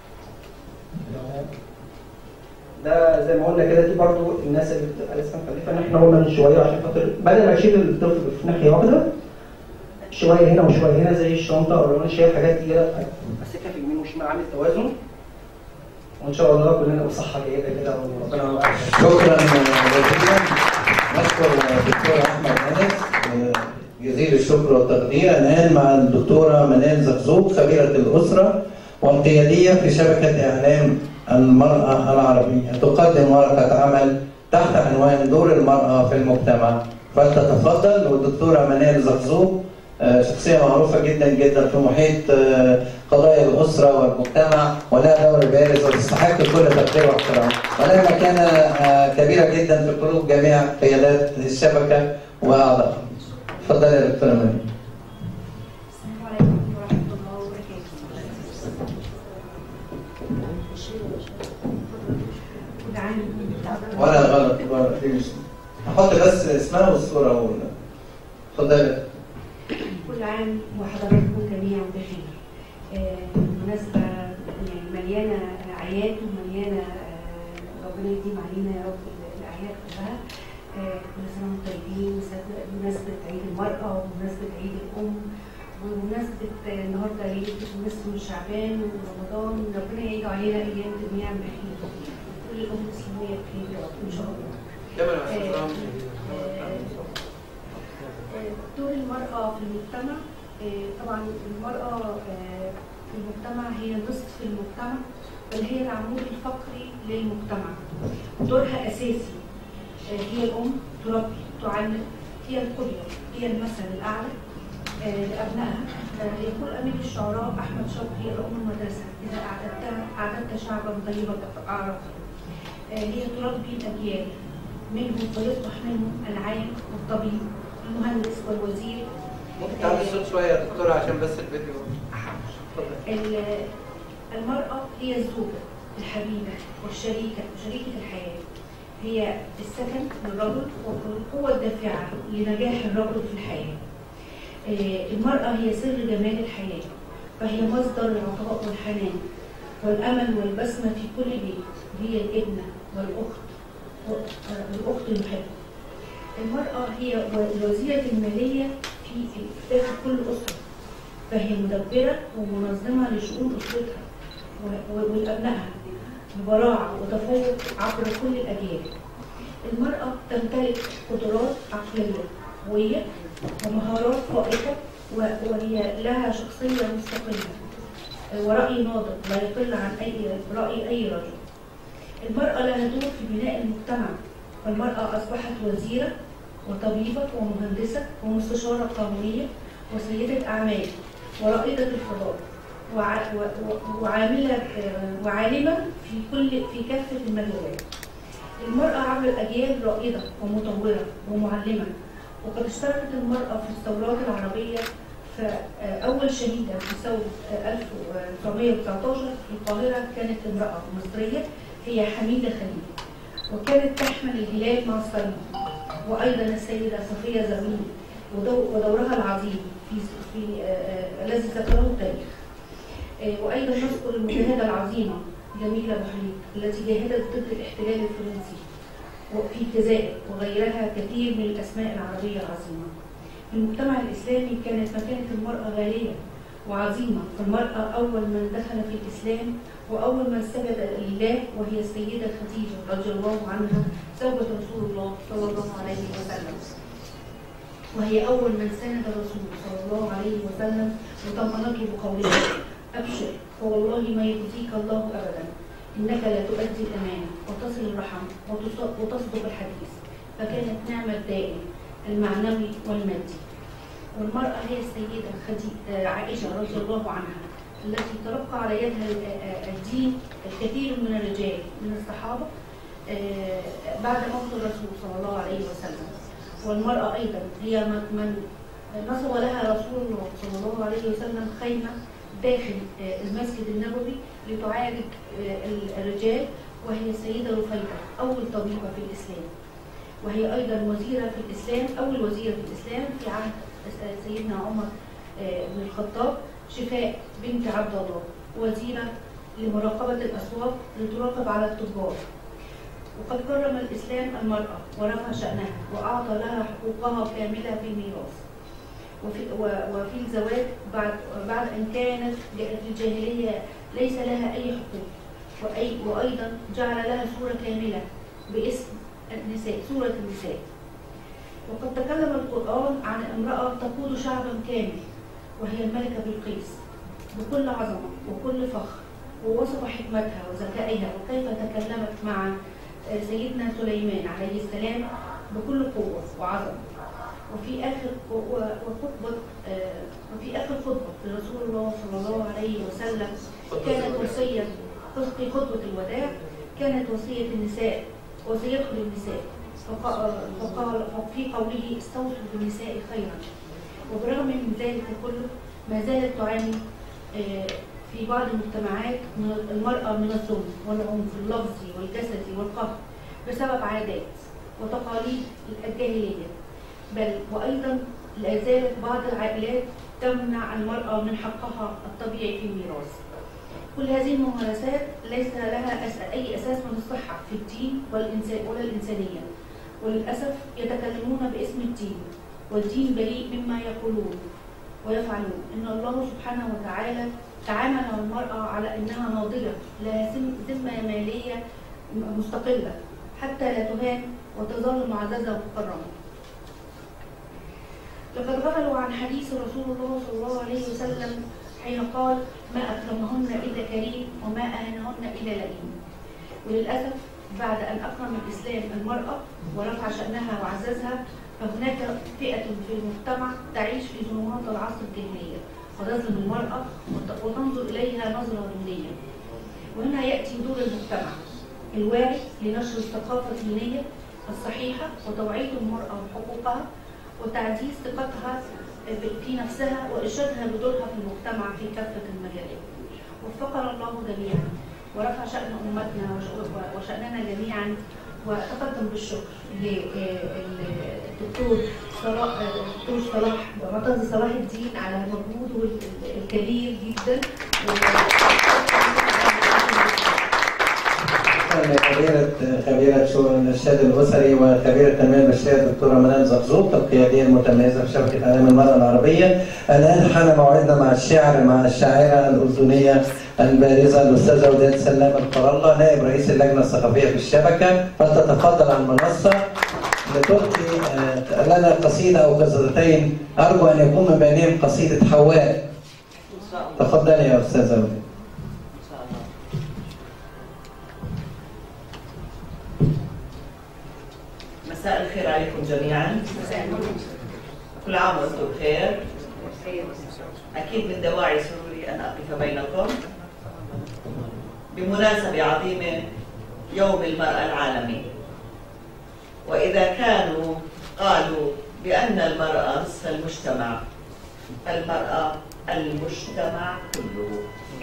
S8: ده زي ما قلنا كده دي برضو الناس اللي بتبقى لسه مخلفه ان احنا قلنا من شويه عشان خاطر بدل ما اشيل الطفل في ناحيه واحده شويه هنا وشويه هنا زي الشنطه او لو انا شايل حاجات تقيله امسكها في اليمين والشمال عامل توازن وان شاء الله كلنا بصحه جيده كده وربنا معانا
S4: شكرا جزيلا نشكر الدكتور احمد انس جزيل الشكر والتقدير الان مع الدكتوره منال زقزوق خبيره الاسره والقياديه في شبكه اعلام المراه العربيه تقدم ورقه عمل تحت عنوان دور المراه في المجتمع فلتتفضل والدكتوره منال زقزوق شخصية معروفة جدا جدا في محيط قضايا الأسرة والمجتمع ولها دور بارز وتستحق كل تقدير واحترام ولها مكانة كبيرة جدا في قلوب جميع قيادات الشبكة وأعضائها. تفضلي يا دكتورة منى.
S9: السلام عليكم ورحمة الله وبركاته.
S4: ولا غلط ولا دي مش هحط بس اسمها والصورة وال اتفضلي
S9: كل عام وحضراتكم جميعا بخير. آه، مناسبة يعني مليانة أعياد ومليانة آه، ربنا يديم علينا يا رب الأعياد كلها. آه، كل سنة وانتم طيبين مسا- بمناسبة عيد المرأة وبمناسبة عيد الأم وبمناسبة آه، النهاردة عيد نصف من شعبان ورمضان ربنا يعيد علينا أيام جميعا بخير. كل الأمة الإسلامية بخير يا رب إن شاء الله. دور المرأة في المجتمع آه، طبعا المرأة آه، في المجتمع هي نصف المجتمع بل هي العمود الفقري للمجتمع دورها أساسي آه، هي الأم تربي تعلم هي القدوة هي المثل الأعلى آه، لأبنائها آه، يقول أمير الشعراء أحمد شوقي الأم المدرسة إذا أعددتها أعددت شعبا طيبا أعرفه آه، هي تربي الأجيال منهم فيصبح منهم العالم والطبيب المهندس والوزير
S4: ممكن تعمل الصوت شوية يا دكتورة عشان بس الفيديو
S9: ال- المرأة هي الزوجة الحبيبة والشريكة شريكة الحياة هي السكن للرجل والقوة الدافعة لنجاح الرجل في الحياة آه، المرأة هي سر جمال الحياة فهي مصدر العطاء والحنان والأمل والبسمة في كل بيت هي الابنة والأخت والأخت المحبة المرأة هي الوزيرة المالية في داخل كل أسرة فهي مدبرة ومنظمة لشؤون أسرتها و- و- ولأبنائها ببراعة وتفوق عبر كل الأجيال. المرأة تمتلك قدرات عقلية قوية ومهارات فائقة و- وهي لها شخصية مستقلة ورأي ناضج لا يقل عن أي رأي أي رجل. المرأة لها دور في بناء المجتمع فالمرأة أصبحت وزيرة وطبيبة ومهندسة ومستشارة قانونية وسيدة أعمال ورائدة الفضاء وع- و- و- وعاملة آه، وعالمة في كل في كافة المجالات. المرأة عبر الأجيال رائدة ومطورة ومعلمة وقد اشتركت المرأة في الثورات العربية فأول شهيدة في ثورة آه، 1919 في القاهرة كانت امرأة مصرية هي حميدة خليل وكانت تحمل الهلال مع الصليب وأيضا السيدة صفية زغلول ودو- ودورها العظيم في في آه، آه، الذي ذكره التاريخ آه، وأيضا نذكر المجاهدة العظيمة جميلة بحريق التي جاهدت ضد الاحتلال الفرنسي وفي الجزائر وغيرها كثير من الأسماء العربية العظيمة. في المجتمع الإسلامي كانت مكانة المرأة غالية وعظيمة فالمرأة أول من دخل في الإسلام وأول من سجد لله وهي السيدة خديجة رضي الله عنها زوجة رسول الله صلى الله عليه وسلم وهي أول من ساند الرسول صلى الله عليه وسلم وطمأنته بقوله أبشر فوالله ما يخزيك الله أبدا إنك لا تؤدي الأمانة وتصل الرحم وتص- وتصدق الحديث فكانت نعم الدائم المعنوي والمادي والمرأة هي السيدة خديجة عائشة رضي الله عنها التي تلقى على يدها ال- آه، الدين الكثير من الرجال من الصحابة آه، بعد موت الرسول صلى الله عليه وسلم والمرأة أيضا هي من من نصب لها رسول الله صلى الله عليه وسلم خيمة داخل آه، المسجد النبوي لتعالج آه، ال- الرجال وهي السيدة رفيدة أول طبيبة في الإسلام وهي أيضا وزيرة في الإسلام أول وزيرة في الإسلام في عهد آه، سيدنا عمر آه، بن الخطاب شفاء بنت عبد الله وزيرة لمراقبة الأسواق لتراقب على التجار وقد كرم الإسلام المرأة ورفع شأنها وأعطى لها حقوقها كاملة في الميراث وفي, و- وفي الزواج بعد, بعد أن كانت في الجاهلية ليس لها أي حقوق وأي وأيضا جعل لها سورة كاملة باسم النساء سورة النساء وقد تكلم القرآن عن امرأة تقود شعبا كامل وهي الملكة بلقيس بكل عظمة وكل فخر ووصف حكمتها وذكائها وكيف تكلمت مع سيدنا سليمان عليه السلام بكل قوة وعظمة وفي آخر و- وخطبة آه، وفي آخر خطبة لرسول الله صلى الله عليه وسلم كانت وصية في خطبة الوداع كانت وصية النساء وصيته للنساء فقال, فقال في قوله استوصوا بالنساء خيرا وبرغم من ذلك كله ما زالت تعاني آه، في بعض المجتمعات من المرأة من الظلم والعنف اللفظي والجسدي والقهر بسبب عادات وتقاليد الجاهلية بل وأيضا لا زالت بعض العائلات تمنع المرأة من حقها الطبيعي في الميراث كل هذه الممارسات ليس لها أس- أي أساس من الصحة في الدين والإنسان ولا الإنسانية وللأسف يتكلمون باسم الدين والدين بريء مما يقولون ويفعلون إن الله سبحانه وتعالى تعامل مع المرأة على إنها ناضجة لها ذم- ذمة مالية م- مستقلة حتى لا تهان وتظل معززة ومكرمة لقد غفلوا عن حديث رسول الله صلى الله عليه وسلم حين قال ما أكرمهن إلا كريم وما أهانهن إلا لئيم وللأسف بعد أن أكرم الإسلام المرأة ورفع شأنها وعززها فهناك فئة في المجتمع تعيش في ظلمات العصر الجاهلية وتظلم المرأة وت- وتنظر إليها نظرة دونية وهنا يأتي دور المجتمع الواعي لنشر الثقافة الدينية الصحيحة وتوعية المرأة بحقوقها وتعزيز ثقتها في نفسها وإرشادها بدورها في المجتمع في كافة المجالات وفقنا الله جميعا ورفع شأن أمتنا وش- وشأننا جميعا وتقدم بالشكر للدكتور صلاح الدكتور صلاح معتز صلاح الدين على مجهوده ال- الكبير جدا
S4: خبيرة خبيرة شؤون الإرشاد الأسري وخبيرة التنمية البشرية الدكتورة منال زرزوق القيادية المتميزة في شبكة إعلام المرأة العربية. الآن حان موعدنا مع الشعر مع الشاعرة الأردنية البارزة الأستاذة وداد سلام القرالة نائب رئيس اللجنة الثقافية في الشبكة فلتتفضل على المنصة لتلقي آه، لنا قصيدة أو قصيدتين أرجو أن يكون من بينهم قصيدة حواء. تفضلي يا أستاذة وداد.
S10: مساء الخير عليكم جميعا كل عام وانتم بخير اكيد من دواعي سروري ان اقف بينكم بمناسبه عظيمه يوم المراه العالمي واذا كانوا قالوا بان المراه نصف المجتمع المراه المجتمع كله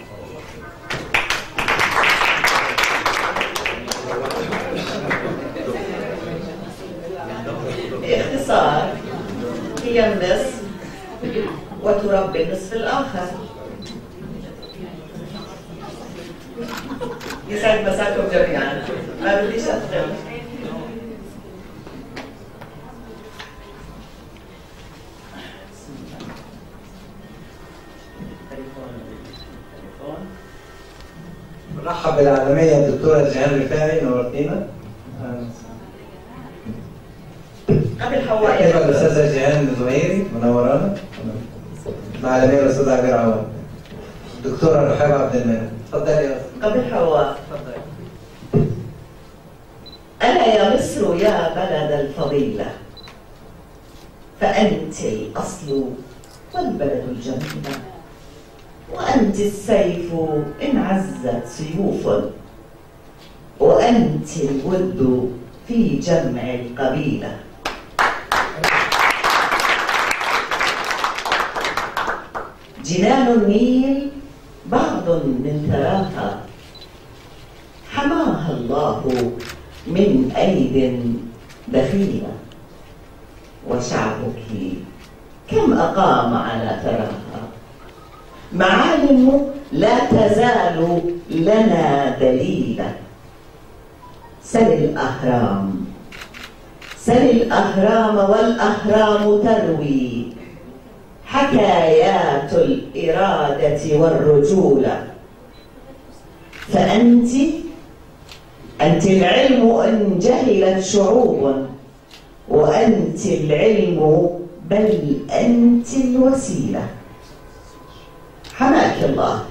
S10: باختصار هي النصف وتربي النصف الآخر يسعد مساكم جميعا ما بديش أدخل
S4: نرحب بالعالمية الدكتورة جيهان رفاعي نورتينا.
S10: قبل حواء
S4: كيف الأستاذة جيهان الزهيري منورانا. العالمية الأستاذ عبير عوض. الدكتورة رحاب عبد المنعم. اتفضلي يا أستاذ.
S10: قبل حواء أنا يا مصر يا بلد الفضيلة فأنت الأصل والبلد الجميلة وأنت السيف إن عزت سيوف وأنت الود في جمع القبيلة جنان النيل بعض من ثراها حماها الله من أيد دخيلة وشعبك كم أقام على ثراها معالم لا تزال لنا دليلة سل الأهرام سل الأهرام والأهرام تروي حكايات الإرادة والرجولة فأنت أنت العلم إن جهلت شعوب وأنت العلم بل أنت الوسيلة حماك الله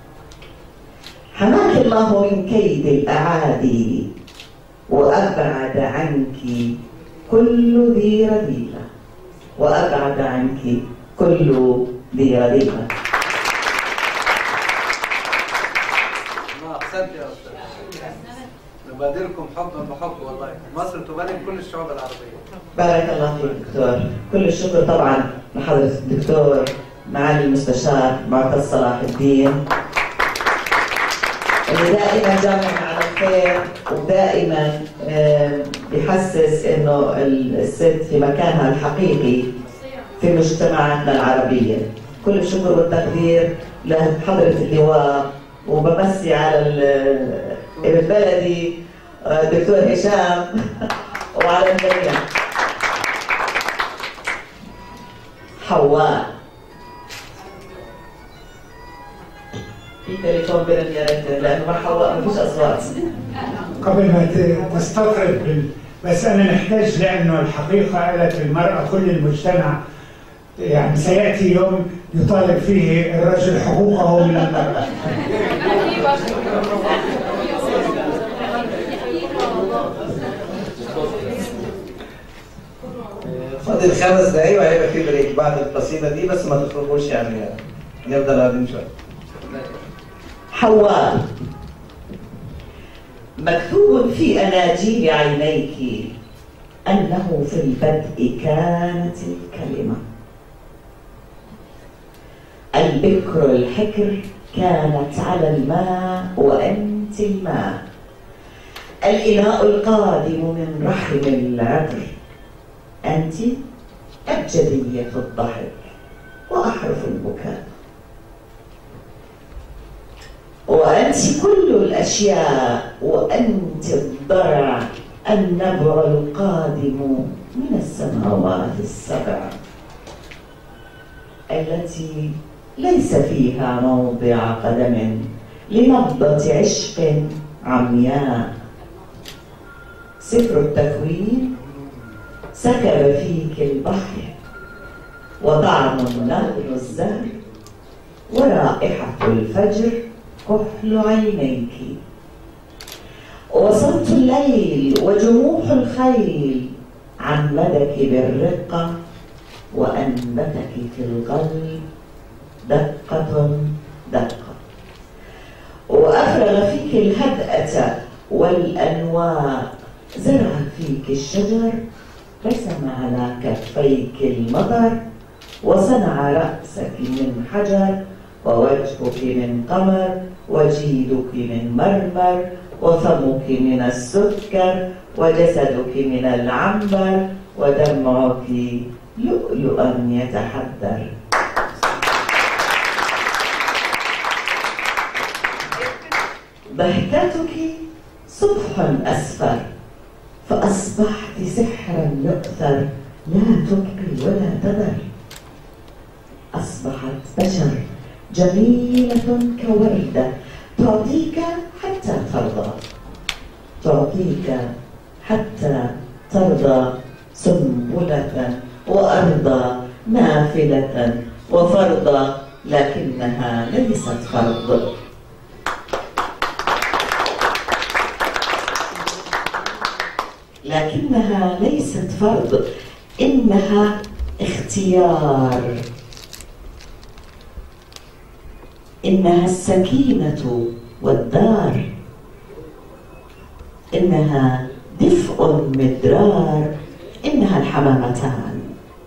S10: حماك الله من كيد الأعادي وأبعد عنك كل ذي رذيلة وأبعد عنك كل ذي رذيلة
S4: الله احسنت يا استاذ نبادلكم حبا بحب والله مصر تبادل كل الشعوب العربيه
S10: بارك الله فيك دكتور كل الشكر طبعا لحضرة الدكتور معالي المستشار معتز صلاح الدين اللي دائما جامعنا على خير ودائما آه، بحسس انه الست في مكانها الحقيقي في مجتمعاتنا العربية كل الشكر والتقدير لحضرة اللواء وبمسي على ال- ابن بلدي آه، دكتور هشام وعلى الجميع حواء في تليفون برن يا ريت لانه مع حواء ما فيش اصوات
S7: قبل ما ت- تستطرد بال- بس انا نحتاج لانه الحقيقه قالت المراه كل المجتمع يعني سياتي يوم يطالب فيه الرجل حقوقه من المراه
S4: فاضل خمس دقايق وهيبقى في بريك بعد القصيده دي بس ما تخرجوش يعني نفضل قاعدين شويه
S10: حواء مكتوب في أناجيل عينيك أنه في البدء كانت الكلمة البكر الحكر كانت على الماء وأنت الماء الإناء القادم من رحم العطر أنت أبجدية الضحك وأحرف البكاء وأنت كل الأشياء وأنت الضرع النبع القادم من السماوات السبع التي ليس فيها موضع قدم لنبضة عشق عمياء سفر التكوين سكب فيك البحر وطعم نهر الزهر ورائحة الفجر كحل عينيك وصوت الليل وجموح الخيل عمدك بالرقة وأنبتك في القلب دقة دقة وأفرغ فيك الهدأة والأنواء زرع فيك الشجر رسم على كفيك المطر وصنع رأسك من حجر ووجهك من قمر وجيدك من مرمر وفمك من السكر وجسدك من العنبر ودمعك لؤلؤا يتحدر ضحكتك صبح أسفر فأصبحت سحرا يؤثر لا تبقي ولا تذر أصبحت بشر جميلة كوردة تعطيك حتى ترضى تعطيك حتى ترضى سنبلة وأرضى نافلة وفرضى لكنها ليست فرض لكنها ليست فرض إنها اختيار إنها السكينة والدار إنها دفء مدرار إنها الحمامتان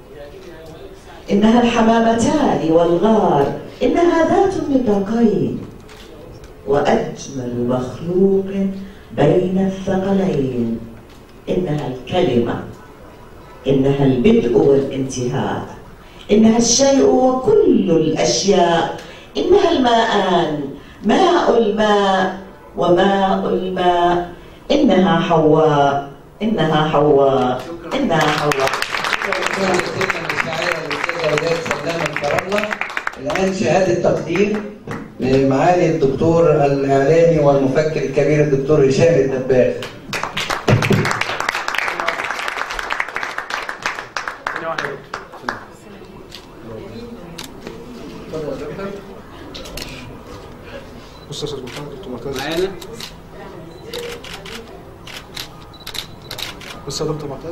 S10: إنها الحمامتان والغار إنها ذات النطاقين وأجمل مخلوق بين الثقلين إنها الكلمة إنها البدء والانتهاء إنها الشيء وكل الأشياء إنها الماءان ماء الماء وماء الماء إنها حواء إنها حواء إنها حواء
S4: شكرا جزيلا للشاعره الاستاذه وداد سلام الكرامه الان شهاده تقدير لمعالي الدكتور الاعلامي والمفكر الكبير الدكتور هشام الدباغ
S5: بص يا استاذ محمد دكتور معتز
S6: معانا
S5: بص يا دكتور معتز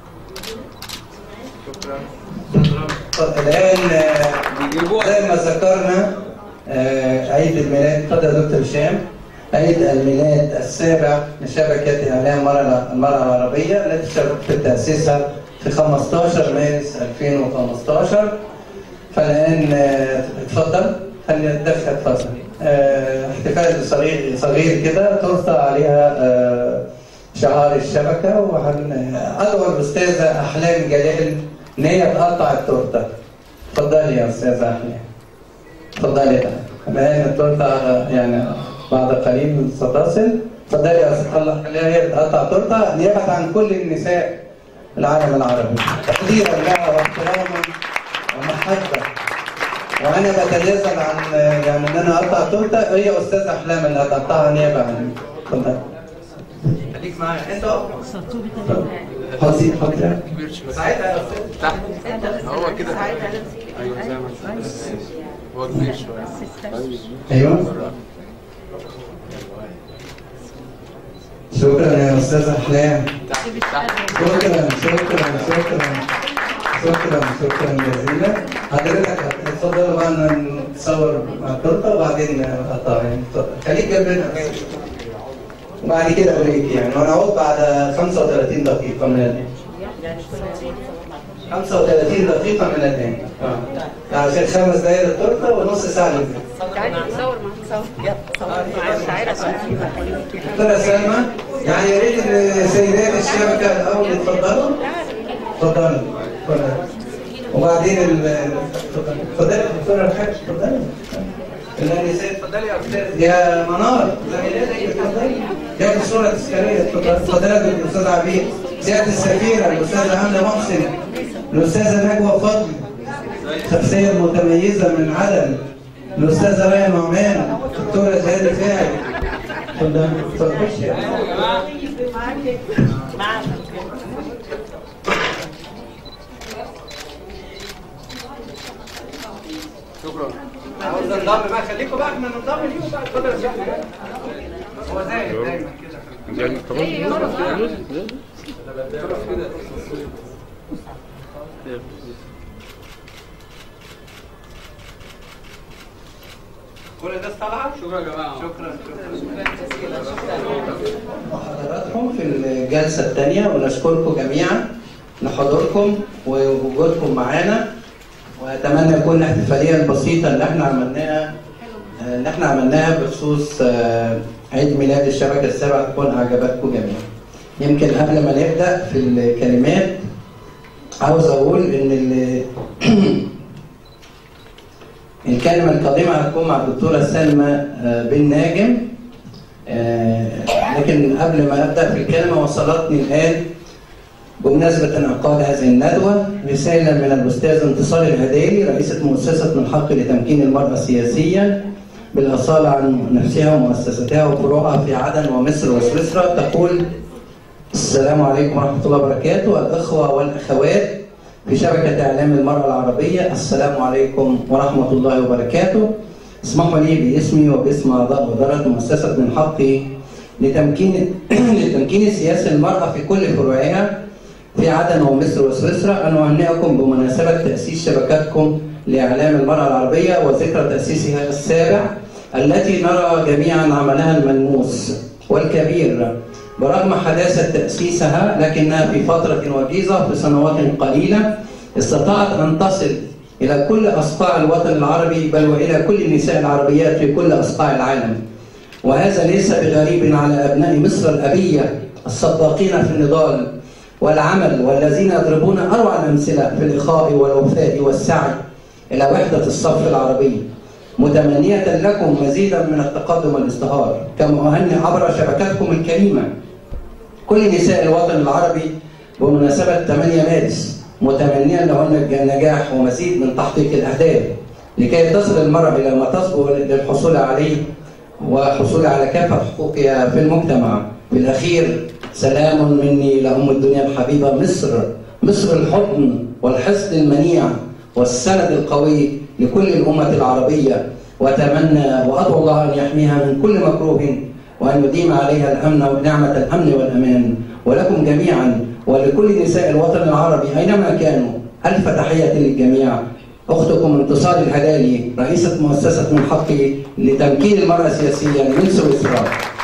S4: الان آه، زي ما ذكرنا آه، عيد الميلاد اتفضل يا دكتور هشام عيد الميلاد السابع لشبكة إعلام المرأة المرأة العربية التي شاركت في تأسيسها في 15 مارس 2015 فالآن آه، اتفضل خلي اتدخل فاصل آه، احتفال صغير صغير كده تورته عليها آه، شعار الشبكه وهن ادعو الاستاذه احلام جلال ان هي تقطع التورته اتفضلي يا استاذه احلام اتفضلي يا الان التورته على- يعني بعد قليل من تصل اتفضلي يا استاذ الله خليها هي تقطع تورته نيابه عن كل النساء العالم العربي تقديرا لها واحتراما ومحبه وانا بتنازل عن يعني ان انا اقطع تورته هي استاذه احلام اللي هتقطعها نيابه عني اتفضل خليك معايا انت حطي حطي ساعتها يا استاذ
S6: هو كده ايوه زي ما انت هو كبير شويه
S4: ايوه شكرا يا استاذ احلام شكرا شكرا شكرا شكرا شكرا جزيلا حضرتك اتفضل بقى نتصور مع التورته وبعدين نقطعها يعني اتفضل. خليك جنبنا وبعد كده بريك يعني ونعود بعد 35 دقيقه من الان 35 دقيقه من الان اه عشان خمس دقايق التورته ونص ساعه للفيلم دكتورة سلمى يعني يا ريت ان سيدات الشبكه الاول يتفضلوا اتفضلي اتفضلي وبعدين ال اتفضلي اتفضلي دكتوره الحاج اتفضلي النساء اتفضلي يا استاذ يا منار زميلاتك اتفضلي يا الصوره التذكاريه اتفضلي اتفضلي يا الاستاذ عبيد سياده السفيره الاستاذه امنه محسن الاستاذه نجوى فضل شخصيه متميزه من عدن الاستاذه ريا نعمان الدكتوره زهير رفاعي اتفضل اتفضل
S6: شكرا
S4: عاوز انضم بقى خليكم بقى احنا ننضم ليهم بقى اتفضل يا شيخ هو زايد دايما كده
S6: يعني طبعا
S4: كل الناس طالعه شكرا يا جماعه شكرا حضراتكم في الجلسه الثانيه ونشكركم جميعا لحضوركم ووجودكم معانا واتمنى يكون الاحتفاليه البسيطه اللي احنا عملناها اللي احنا عملناها بخصوص آه، عيد ميلاد الشبكه السابعه تكون اعجبتكم جميعا. يمكن قبل ما نبدا في الكلمات عاوز اقول ان ال- الكلمه القادمه هتكون مع الدكتوره سلمى آه، بن ناجم آه، لكن قبل ما ابدا في الكلمه وصلتني الان بمناسبة انعقاد هذه الندوة رسالة من الأستاذ انتصار الهدالي رئيسة مؤسسة من حق لتمكين المرأة سياسيا بالأصالة عن نفسها ومؤسستها وفروعها في عدن ومصر وسويسرا تقول السلام عليكم ورحمة الله وبركاته الأخوة والأخوات في شبكة إعلام المرأة العربية السلام عليكم ورحمة الله وبركاته اسمحوا لي باسمي وباسم أعضاء إدارة مؤسسة من حقي لتمكين لتمكين سياسة المرأة في كل فروعها في عدن ومصر وسويسرا أن أهنئكم بمناسبة تأسيس شبكتكم لإعلام المرأة العربية وذكرى تأسيسها السابع التي نرى جميعا عملها الملموس والكبير برغم حداثة تأسيسها لكنها في فترة وجيزة في سنوات قليلة استطاعت أن تصل إلى كل أصقاع الوطن العربي بل وإلى كل النساء العربيات في كل أصقاع العالم وهذا ليس بغريب على أبناء مصر الأبية السباقين في النضال والعمل والذين يضربون أروع الأمثلة في الإخاء والوفاء والسعي إلى وحدة الصف العربي متمنية لكم مزيدا من التقدم والازدهار كما أهنئ عبر شبكتكم الكريمة كل نساء الوطن العربي بمناسبة 8 مارس متمنيا لهن النجاح ومزيد من تحقيق الأهداف لكي تصل المرأة إلى ما تصبو للحصول عليه وحصول على كافة حقوقها في المجتمع في الأخير سلام مني لأم الدنيا الحبيبة مصر مصر الحضن والحصن المنيع والسند القوي لكل الأمة العربية وأتمنى وأدعو الله أن يحميها من كل مكروه وأن يديم عليها الأمن ونعمة الأمن والأمان ولكم جميعا ولكل نساء الوطن العربي أينما كانوا ألف تحية للجميع أختكم انتصار الهلالي رئيسة مؤسسة من حقي لتمكين المرأة سياسيا من سويسرا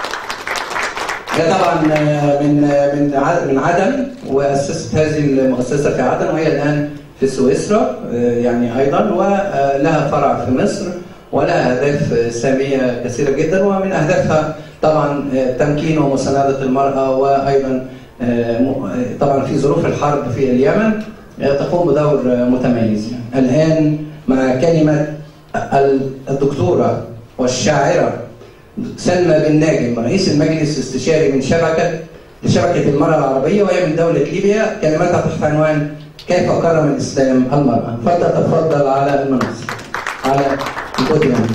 S4: ده طبعا من من ع- من عدن واسست هذه المؤسسه في عدن وهي الان في سويسرا آه، يعني ايضا ولها فرع في مصر ولها أهداف سامية كثيرة جدا ومن أهدافها طبعا تمكين ومساندة المرأة وأيضا طبعا في ظروف الحرب في اليمن تقوم بدور متميز الآن مع كلمة الدكتورة والشاعرة سلمى بن ناجم رئيس المجلس الاستشاري من شبكة لشبكة المرأة العربية وهي من دولة ليبيا كلماتها تحت عنوان كيف كرم الإسلام المرأة فلتتفضل على المنصة على البوديوم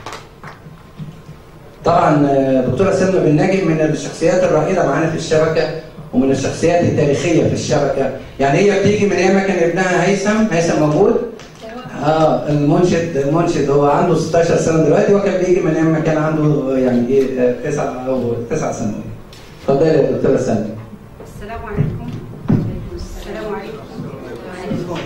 S4: طبعا دكتورة سلمى بن ناجم من الشخصيات الرائدة معانا في الشبكة ومن الشخصيات التاريخية في الشبكة يعني هي بتيجي من أيام ما كان ابنها هيثم هيثم موجود اه المنشد المنشد هو عنده 16 سنه دلوقتي وكان بيجي من ايام ما كان عنده يعني ايه تسع او تسع سنوات. اتفضلي يا دكتوره سلمى.
S11: السلام عليكم. السلام عليكم.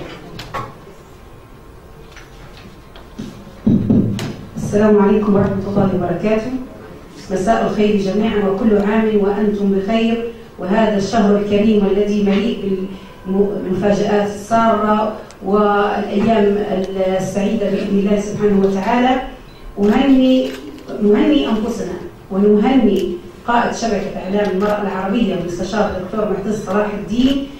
S11: السلام عليكم ورحمة الله وبركاته. مساء الخير جميعا وكل عام وأنتم بخير وهذا الشهر الكريم الذي مليء بالمفاجآت السارة والايام السعيده باذن الله سبحانه وتعالى نهني نهني انفسنا ونهني قائد شبكه اعلام المراه العربيه المستشار الدكتور معتز صلاح الدين